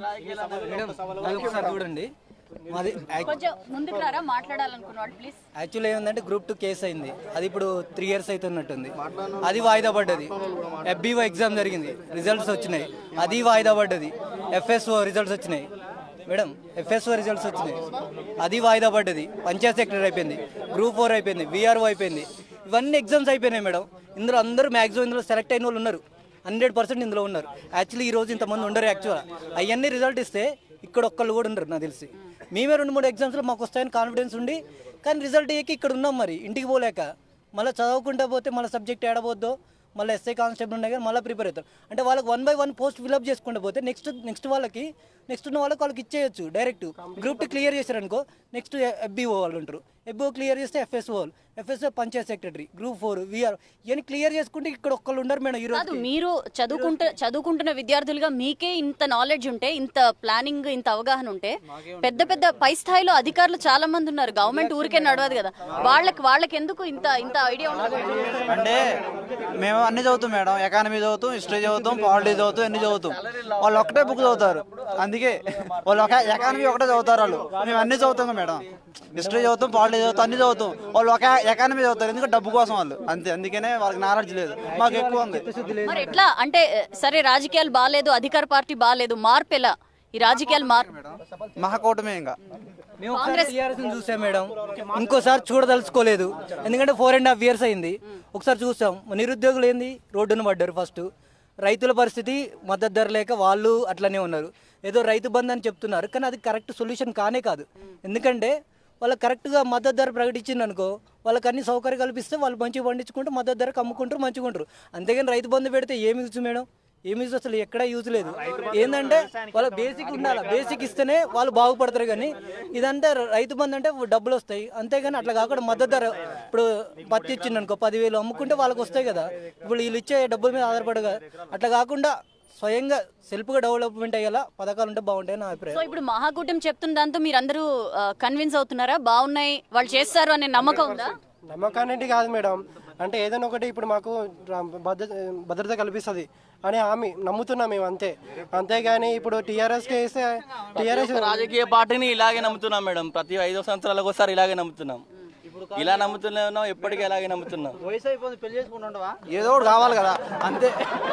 ఒకసారి చూడండి మాది
కొంచెం ముందుకు రారా మాట్లాడాలనుకున్న వాళ్ళు ప్లీజ్
యాక్చువల్లీ ఏముందంటే గ్రూప్ టూ కేసు అయింది అది ఇప్పుడు త్రీ ఇయర్స్ అవుతున్నట్టుంది అది వాయిదా పడ్డది ఎఫ్బీఓ ఎగ్జామ్ జరిగింది రిజల్ట్స్ వచ్చినాయి అది వాయిదా పడ్డది ఎఫ్ఎస్ఓ రిజల్ట్స్ వచ్చినాయి మేడం ఎఫ్ఎస్ఓ రిజల్ట్స్ వచ్చినాయి అది వాయిదా పడ్డది పంచాయత్ సెక్రటరీ అయిపోయింది గ్రూప్ ఫోర్ అయిపోయింది విఆర్ఓ అయిపోయింది ఇవన్నీ ఎగ్జామ్స్ అయిపోయినాయి మేడం ఇందులో అందరూ మ్యాక్సిమం ఇందులో సెలెక్ట్ అయిన వాళ్ళు ఉన్నారు హండ్రెడ్ పర్సెంట్ ఇందులో ఉన్నారు యాక్చువల్లీ ఈ రోజు ఇంతమంది ఉండరు యాక్చువల్ అవన్నీ రిజల్ట్ ఇస్తే ఇక్కడ ఒక్కళ్ళు కూడా ఉండరు నాకు తెలిసి మేమే రెండు మూడు ఎగ్జామ్స్లో మాకు వస్తాయని కాన్ఫిడెన్స్ ఉండి కానీ రిజల్ట్ అయ్యాక ఇక్కడ ఉన్నాం మరి ఇంటికి పోలేక మళ్ళీ చదవకుండా పోతే మళ్ళీ సబ్జెక్ట్ ఏడబోద్దో మళ్ళీ ఎస్ఐ కానిస్టేబుల్ ఉన్నాయి కానీ మళ్ళీ ప్రిపేర్ అవుతారు అంటే వాళ్ళకి one by one post fill up చేసుకుంటూ పోతే నెక్స్ట్ నెక్స్ట్ వాళ్ళకి నెక్స్ట్ ఉన్న వాళ్ళకి వాళ్ళకి ఇచ్చేయచ్చు డైరెక్ట్ గ్రూప్ టూ క్లియర్ చేశారనుకో నెక్స్ట్ ఎఫ్బిఓ వాళ్ళు ఉంటారు ఎఫ్బిఓ క్లియర్ చేస్తే ఎఫ్ఎస్ఓ వాళ్ళు FSO panchayat secretary group four VR ఇవన్నీ క్లియర్ చేసుకుంటే ఇక్కడ ఒక్కళ్ళు ఉండరు మేడం ఈ
కాదు
రోజు
మీరు చదువుకుంట చదువుకుంటున్న విద్యార్థులుగా మీకే ఇంత నాలెడ్జ్ ఉంటే ఇంత ప్లానింగ్ ఇంత అవగాహన ఉంటే పెద్ద పెద్ద పై స్థాయిలో అధికారులు చాలా మంది ఉన్నారు గవర్నమెంట్ ఊరికే నడవదు కదా వాళ్ళకి వాళ్ళకి ఎందుకు ఇంత ఇంత ఐడియా ఉండదు
అంటే మేము అన్ని చదువుతాం మేడం ఎకానమీ చదువుతాం హిస్టరీ చదువుతాం పాలిటీ చదువుతాం అన్ని చదువుతాం వాళ్ళు ఒకటే బుక్ చదువుతారు అందుకే వాళ్ళు ఒక ఎకానమీ ఒకటే చదువుతారు వాళ్ళు మేము అన్ని చదువుతాం కదా మేడం హిస్టరీ చదువుతాం పాలిటీ చదువుతాం అన్ని చదువుతాం వాళ్ళు ఒక ఎకానమీ చదువుతారు ఎందుకంటే డబ్బు కోసం వాళ్ళు అంతే అందుకనే వాళ్ళకి నాలెడ్జ్ లేదు మాకు ఎక్కువ ఉంది
మరి ఎట్లా అంటే సరే రాజకీయాలు బాగాలేదు అధికార పార్టీ బాగాలేదు మార్పు ఎలా ఈ రాజకీయాలు మార్పు
మహాకూటమే ఇంకా
మేము ఒకసారి టీఆర్ఎస్ చూసాం మేడం ఇంకోసారి చూడదలుచుకోలేదు ఎందుకంటే ఫోర్ అండ్ హాఫ్ ఇయర్స్ అయింది ఒకసారి చూసాం నిరుద్యోగులు ఏంది రోడ్డున పడ్డారు ఫస్ట్ రైతుల పరిస్థితి మద్దతు ధర లేక వాళ్ళు అట్లనే ఉన్నారు ఏదో రైతు బంధు అని చెప్తున్నారు కానీ అది కరెక్ట్ సొల్యూషన్ కానే కాదు ఎందుకంటే వాళ్ళకి కరెక్ట్గా మద్దతు ధర ప్రకటించింది అనుకో వాళ్ళకి అన్ని సౌకర్యం కల్పిస్తే వాళ్ళు మంచిగా పండించుకుంటూ మద్దతు ధరకు అమ్ముకుంటారు మంచిగా ఉంటారు అంతేగాని రైతు బంధు పెడితే ఏమి యూజ్ మేడం ఏమి యూజ్ అసలు ఎక్కడ యూజ్ లేదు ఏంటంటే వాళ్ళ బేసిక్ ఉండాలి బేసిక్ ఇస్తేనే వాళ్ళు బాగుపడతారు కానీ ఇదంటే రైతు బంధు అంటే డబ్బులు వస్తాయి అంతేగాని అట్లా కాకుండా మద్దతు ధర ఇప్పుడు పత్తి ఇచ్చింది అనుకో పదివేలు అమ్ముకుంటే వాళ్ళకి వస్తాయి కదా ఇప్పుడు వీళ్ళు ఇచ్చే డబ్బుల మీద ఆధారపడగా అట్లా కాకుండా స్వయంగా సెల్ఫ్గా డెవలప్మెంట్ అయ్యేలా పథకాలు ఉంటే బాగుంటాయి నా
సో
అభిప్రాయం
ఇప్పుడు మహాకూటమి చెప్తున్న దాంతో మీరందరూ కన్విన్స్ అవుతున్నారా బాగున్నాయి వాళ్ళు చేస్తారు అనే నమ్మకం ఉందా
నమ్మకాన్ని కాదు మేడం అంటే ఏదైనా ఒకటి ఇప్పుడు మాకు రా- భద్రత భద్రత కల్పిస్తుంది అనే హామీ నమ్ముతున్నాం మేము అంతే అంతేగాని ఇప్పుడు టీఆర్ఎస్కి వేస్తే టీఆర్ఎస్
రాజకీయ పార్టీని ఇలాగే నమ్ముతున్నాం మేడం ప్రతి ఐదు సంవత్సరాలకు ఒకసారి ఇలాగే నమ్ముతున్నాం ఇలా నమ్ముతున్నాం ఎప్పటికీ ఇలాగే నమ్ముతున్నాం
వయసు అయిపోయింది పెళ్లి చేసుకుంటుండవా ఏదో ఒకటి కావాలి కదా అంతే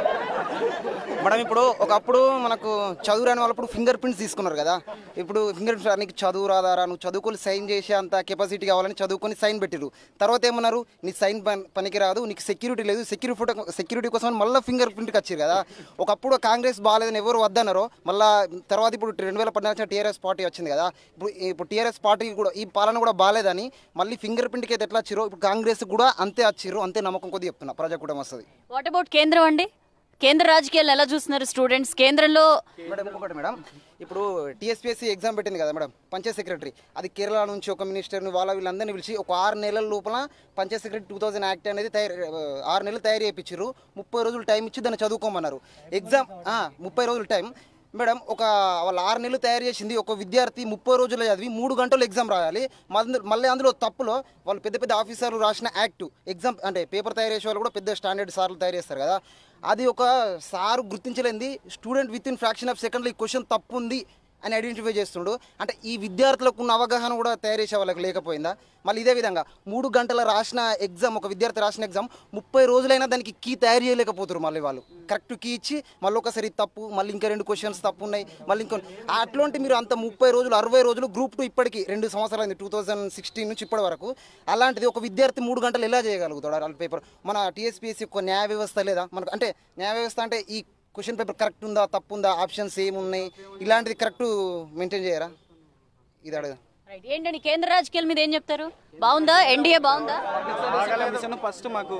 మేడం ఇప్పుడు ఒకప్పుడు మనకు చదువు రాని వాళ్ళప్పుడు ఫింగర్ ప్రింట్స్ తీసుకున్నారు కదా ఇప్పుడు ఫింగర్ ప్రింట్స్ నీకు చదువు రాదారా నువ్వు చదువుకొని సైన్ చేసే అంత కెపాసిటీ కావాలని చదువుకొని సైన్ పెట్టిరు తర్వాత ఏమన్నారు నీ సైన్ పనికి రాదు నీకు సెక్యూరిటీ లేదు సెక్యూరిటీ ఫోటో సెక్యూరిటీ కోసం మళ్ళీ ఫింగర్ ప్రింట్కి వచ్చారు కదా ఒకప్పుడు కాంగ్రెస్ బాగాలేదని ఎవరు వద్దన్నారో మళ్ళీ తర్వాత ఇప్పుడు రెండు వేల పద్నాలుగు టీఆర్ఎస్ పార్టీ వచ్చింది కదా ఇప్పుడు ఇప్పుడు టీఆర్ఎస్ పార్టీ కూడా ఈ పాలన కూడా బాగాలేదని మళ్ళీ ఫింగర్ ప్రింట్కి అయితే ఎట్లా వచ్చిరో ఇప్పుడు కాంగ్రెస్ కూడా అంతే వచ్చిర్రు అంతే నమ్మకం కొద్ది చెప్తున్నా ప్రజా కూడా వస్తుంది
వాట్ అబౌట్ కేంద్రం అండి కేంద్ర రాజకీయాలు ఎలా చూస్తున్నారు స్టూడెంట్స్ కేంద్రంలో
మేడం ఇంకొకటి మేడం ఇప్పుడు టీఎస్పీఎస్సీ ఎగ్జామ్ పెట్టింది కదా మేడం పంచాయత్ సెక్రటరీ అది కేరళ నుంచి ఒక మినిస్టర్ని వాళ్ళ వీళ్ళందరినీ పిలిచి ఒక ఆరు నెలల లోపల panchayat secretary two thousand act అనేది తయారు ఆరు నెలలు తయారు చేయించారు ముప్పై రోజులు టైం ఇచ్చి దాన్ని చదువుకోమన్నారు ఎగ్జామ్ ముప్పై రోజులు టైం మేడం ఒక వాళ్ళ ఆరు నెలలు తయారు చేసింది ఒక విద్యార్థి ముప్పై రోజులు చదివి మూడు గంటలు ఎగ్జామ్ రాయాలి మళ్ళీ మళ్ళీ అందులో తప్పులో వాళ్ళు పెద్ద పెద్ద ఆఫీసర్లు రాసిన యాక్ట్ ఎగ్జామ్ అంటే పేపర్ తయారు చేసే వాళ్ళు కూడా పెద్ద స్టాండర్డ్ సార్లు తయారు చేస్తారు కదా అది ఒక సారు గుర్తించలేంది student with in fraction of సెకండ్లో ఈ క్వశ్చన్ తప్పు ఉంది అని ఐడెంటిఫై చేస్తుండు అంటే ఈ విద్యార్థులకు ఉన్న అవగాహన కూడా తయారు చేసే వాళ్ళకి లేకపోయిందా మళ్ళీ ఇదే విధంగా మూడు గంటల రాసిన ఎగ్జామ్ ఒక విద్యార్థి రాసిన ఎగ్జామ్ ముప్పై రోజులైనా దానికి కీ తయారు చేయలేకపోతారు మళ్ళీ వాళ్ళు కరెక్ట్ కీ ఇచ్చి మళ్ళీ ఒకసారి ఇది తప్పు మళ్ళీ ఇంకా రెండు క్వశ్చన్స్ తప్పు ఉన్నాయి మళ్ళీ ఇంకో అట్లాంటి మీరు అంత ముప్పై రోజులు అరవై రోజులు గ్రూప్ టూ ఇప్పటికి రెండు సంవత్సరాలు టూ థౌజండ్ సిక్స్టీన్ నుంచి ఇప్పటి వరకు అలాంటిది ఒక విద్యార్థి మూడు గంటలు ఎలా చేయగలుగుతాడు వాళ్ళ పేపర్ మన టీఎస్పీఎస్సీ ఒక న్యాయ వ్యవస్థ లేదా మనకు అంటే న్యాయ వ్యవస్థ అంటే ఈ క్వశ్చన్ పేపర్ కరెక్ట్ ఉందా తప్పు ఉందా ఆప్షన్స్ ఏమున్నాయి ఇలాంటిది కరెక్ట్ మెయింటైన్ చేయరా ఇది అడగ
రైట్ ఏంటండి కేంద్ర రాజకీయాల మీద ఏం చెప్తారు బాగుందా ఎన్డీఏ బాగుందా
ఫస్ట్ మాకు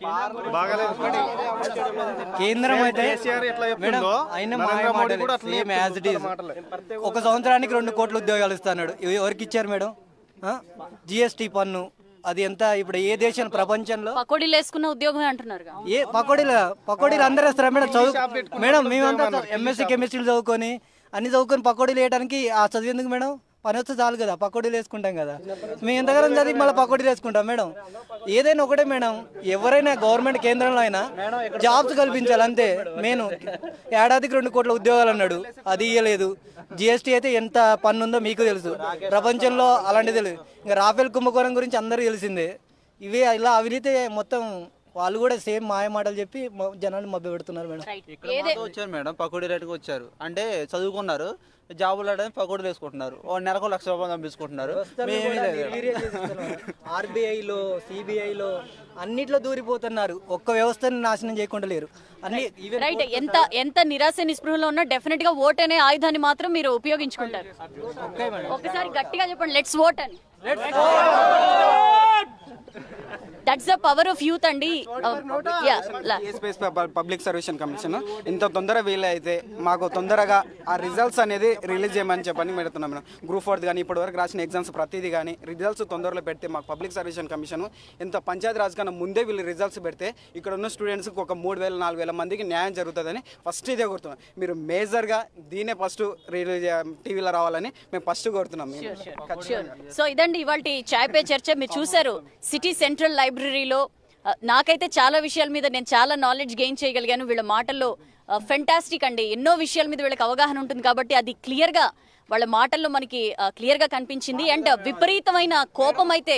కేంద్రం అయితే
కేసీఆర్ ఎట్లా
మేడం
చెప్తుందో,
ఆయన
నరేంద్ర మోడీ కూడా అట్లనే
సేమ్ యాజ్ ఇట్ ఈస్
చెప్తుండు.
ఒక సంవత్సరానికి రెండు కోట్ల ఉద్యోగాలు ఇస్తున్నాడు ఇవి ఎవరికి ఇచ్చారు మేడం జిఎస్టీ పన్ను అది ఎంత ఇప్పుడు ఏ దేశం ప్రపంచంలో
పకోడీలు వేసుకున్న ఉద్యోగమే అంటున్నారు
ఏ పకోడీలు పకోడీలు అందరూ వేస్తారా మేడం చదువు మేడం మేమంతా ఎంఎస్సీ కెమిస్ట్రీలు చదువుకొని అన్ని చదువుకొని పకోడీలు వేయడానికి ఆ చదువు ఎందుకు మేడం పని వస్తే చాలు కదా పకోడీలు వేసుకుంటాం కదా మేము ఎంతగానో చదివి మళ్ళీ పకోడీలు వేసుకుంటాం మేడం ఏదైనా ఒకటే మేడం ఎవరైనా గవర్నమెంట్ కేంద్రంలో అయినా జాబ్స్ కల్పించాలి అంతే నేను ఏడాదికి రెండు కోట్ల ఉద్యోగాలు అన్నాడు అది ఇయ్యలేదు జిఎస్టీ అయితే ఎంత పన్ను ఉందో మీకు తెలుసు ప్రపంచంలో అలాంటిది తెలియదు ఇంకా రాఫెల్ కుంభకోణం గురించి అందరికీ తెలిసిందే ఇవే ఇలా అవినీతి మొత్తం వాళ్ళు కూడా సేమ్ మాయ మాటలు చెప్పి మ- జనాన్ని మభ్య పెడుతున్నారు మేడం
ఇక్కడ మాతో వచ్చారు మేడం పకోడీ రేటుకి వచ్చారు అంటే చదువుకున్నారు జాబులు ఆడడానికి పకోడీలు వేసుకుంటున్నారు ఓ నెలకు లక్ష రూపాయలు పంపించుకుంటున్నారు మేమేమీ లేదు.
ఆర్బీఐలో సిబిఐలో అన్నిట్లో దూరిపోతున్నారు ఒక్క వ్యవస్థని నాశనం చేయకుండా లేరు అన్ని even
రైట్ ఎంత ఎంత నిరాశ నిస్పృహలో ఉన్నా డెఫినెట్ గా ఓట్ అనే ఆయుధాన్ని మాత్రం మీరు ఉపయోగించుకుంటారు ఒకసారి గట్టిగా చెప్పండి లెట్స్ ఓట్ అని that's the power of youth అండి Yeah, la-
space public service commission ఇంత తొందర వీలైతే మాకు తొందరగా ఆ రిజల్ట్స్ అనేది రిలీజ్ చేయమని చెప్పని పెడుతున్నాం మేడం గ్రూప్ ఫోర్త్ కానీ ఇప్పటి వరకు రాసిన ఎగ్జామ్స్ ప్రతిదీ కానీ రిజల్ట్స్ తొందరలో పెడితే మాకు పబ్లిక్ సర్వీషన్ కమిషన్ ఇంత పంచాయతీ రాజ్ కన్నా ముందే వీళ్ళు రిజల్ట్స్ పెడితే ఇక్కడ ఉన్న స్టూడెంట్స్కి ఒక మూడు వేల నాలుగు వేల మందికి న్యాయం జరుగుతుందని ఫస్ట్ ఇదే కోరుతున్నాం మీరు మేజర్గా దీనే ఫస్ట్ రిలీజ్ టీవీలో రావాలని మేము ఫస్ట్ కోరుతున్నాం మేము. ఖచ్చితంగా.
సో ఇదండి ఇవాళ చాయ్ పే చర్చ మీరు చూసారు సిటీ సెంట్రల్ లైబ్రరీలో ఆ, నాకైతే చాలా విషయాల మీద నేను చాలా నాలెడ్జ్ గెయిన్ చేయగలిగాను వీళ్ళ మాటల్లో ఫెంటాస్టిక్ అండి ఎన్నో విషయాల మీద వీళ్ళకి అవగాహన ఉంటుంది కాబట్టి అది క్లియర్ గా వాళ్ళ మాటల్లో మనకి క్లియర్ గా కనిపించింది అండ్ విపరీతమైన కోపం అయితే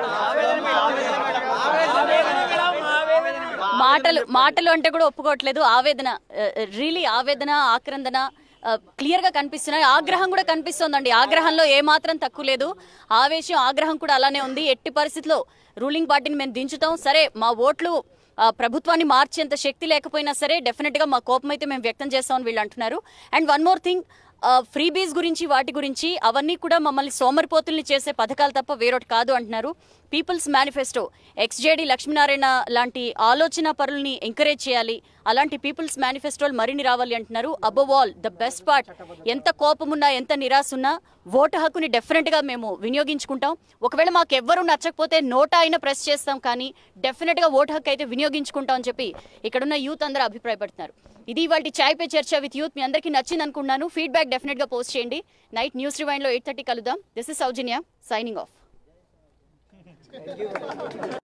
మాటలు మాటలు అంటే కూడా ఒప్పుకోవట్లేదు ఆవేదన రియలీ ఆవేదన ఆక్రందన క్లియర్ గా కనిపిస్తున్నాయి ఆగ్రహం కూడా కనిపిస్తోందండి ఆగ్రహంలో ఏ మాత్రం తక్కువ లేదు ఆవేశం ఆగ్రహం కూడా అలానే ఉంది ఎట్టి పరిస్థితిలో రూలింగ్ పార్టీని మేము దించుతాం సరే మా ఓట్లు ఆ, ప్రభుత్వాన్ని మార్చేంత శక్తి లేకపోయినా సరే డెఫినెట్ గా మా కోపం అయితే మేము వ్యక్తం చేస్తామని వీళ్ళు అంటున్నారు and one more thing freebies గురించి వాటి గురించి అవన్నీ కూడా మమ్మల్ని సోమరిపోతుల్ని చేసే పథకాలు తప్ప వేరొకటి కాదు అంటున్నారు పీపుల్స్ మేనిఫెస్టో ఎక్స్జేడి లక్ష్మీనారాయణ లాంటి ఆలోచన పరుల్ని ఎంకరేజ్ చేయాలి అలాంటి పీపుల్స్ మేనిఫెస్టోలు మరిన్ని రావాలి అంటున్నారు above all the best part ఎంత కోపమున్నా ఎంత నిరాశ ఉన్నా ఓటు హక్కుని డెఫినెట్ గా మేము వినియోగించుకుంటాం ఒకవేళ మాకు ఎవ్వరూ నచ్చకపోతే నోటా అయినా ప్రెస్ చేస్తాం కానీ డెఫినెట్ గా ఓటు హక్కు అయితే వినియోగించుకుంటాం అని చెప్పి ఇక్కడున్న యూత్ అందరూ అభిప్రాయపడుతున్నారు ఇది ఇవాళ Chai pay Charcha with youth మీ అందరికీ నచ్చింది అనుకున్నాను ఫీడ్బ్యాక్ డెఫినెట్ గా పోస్ట్ చేయండి నైట్ న్యూస్ రివైన్ లో ఎయిట్ థర్టీ కలుద్దాం this is Soujanya signing of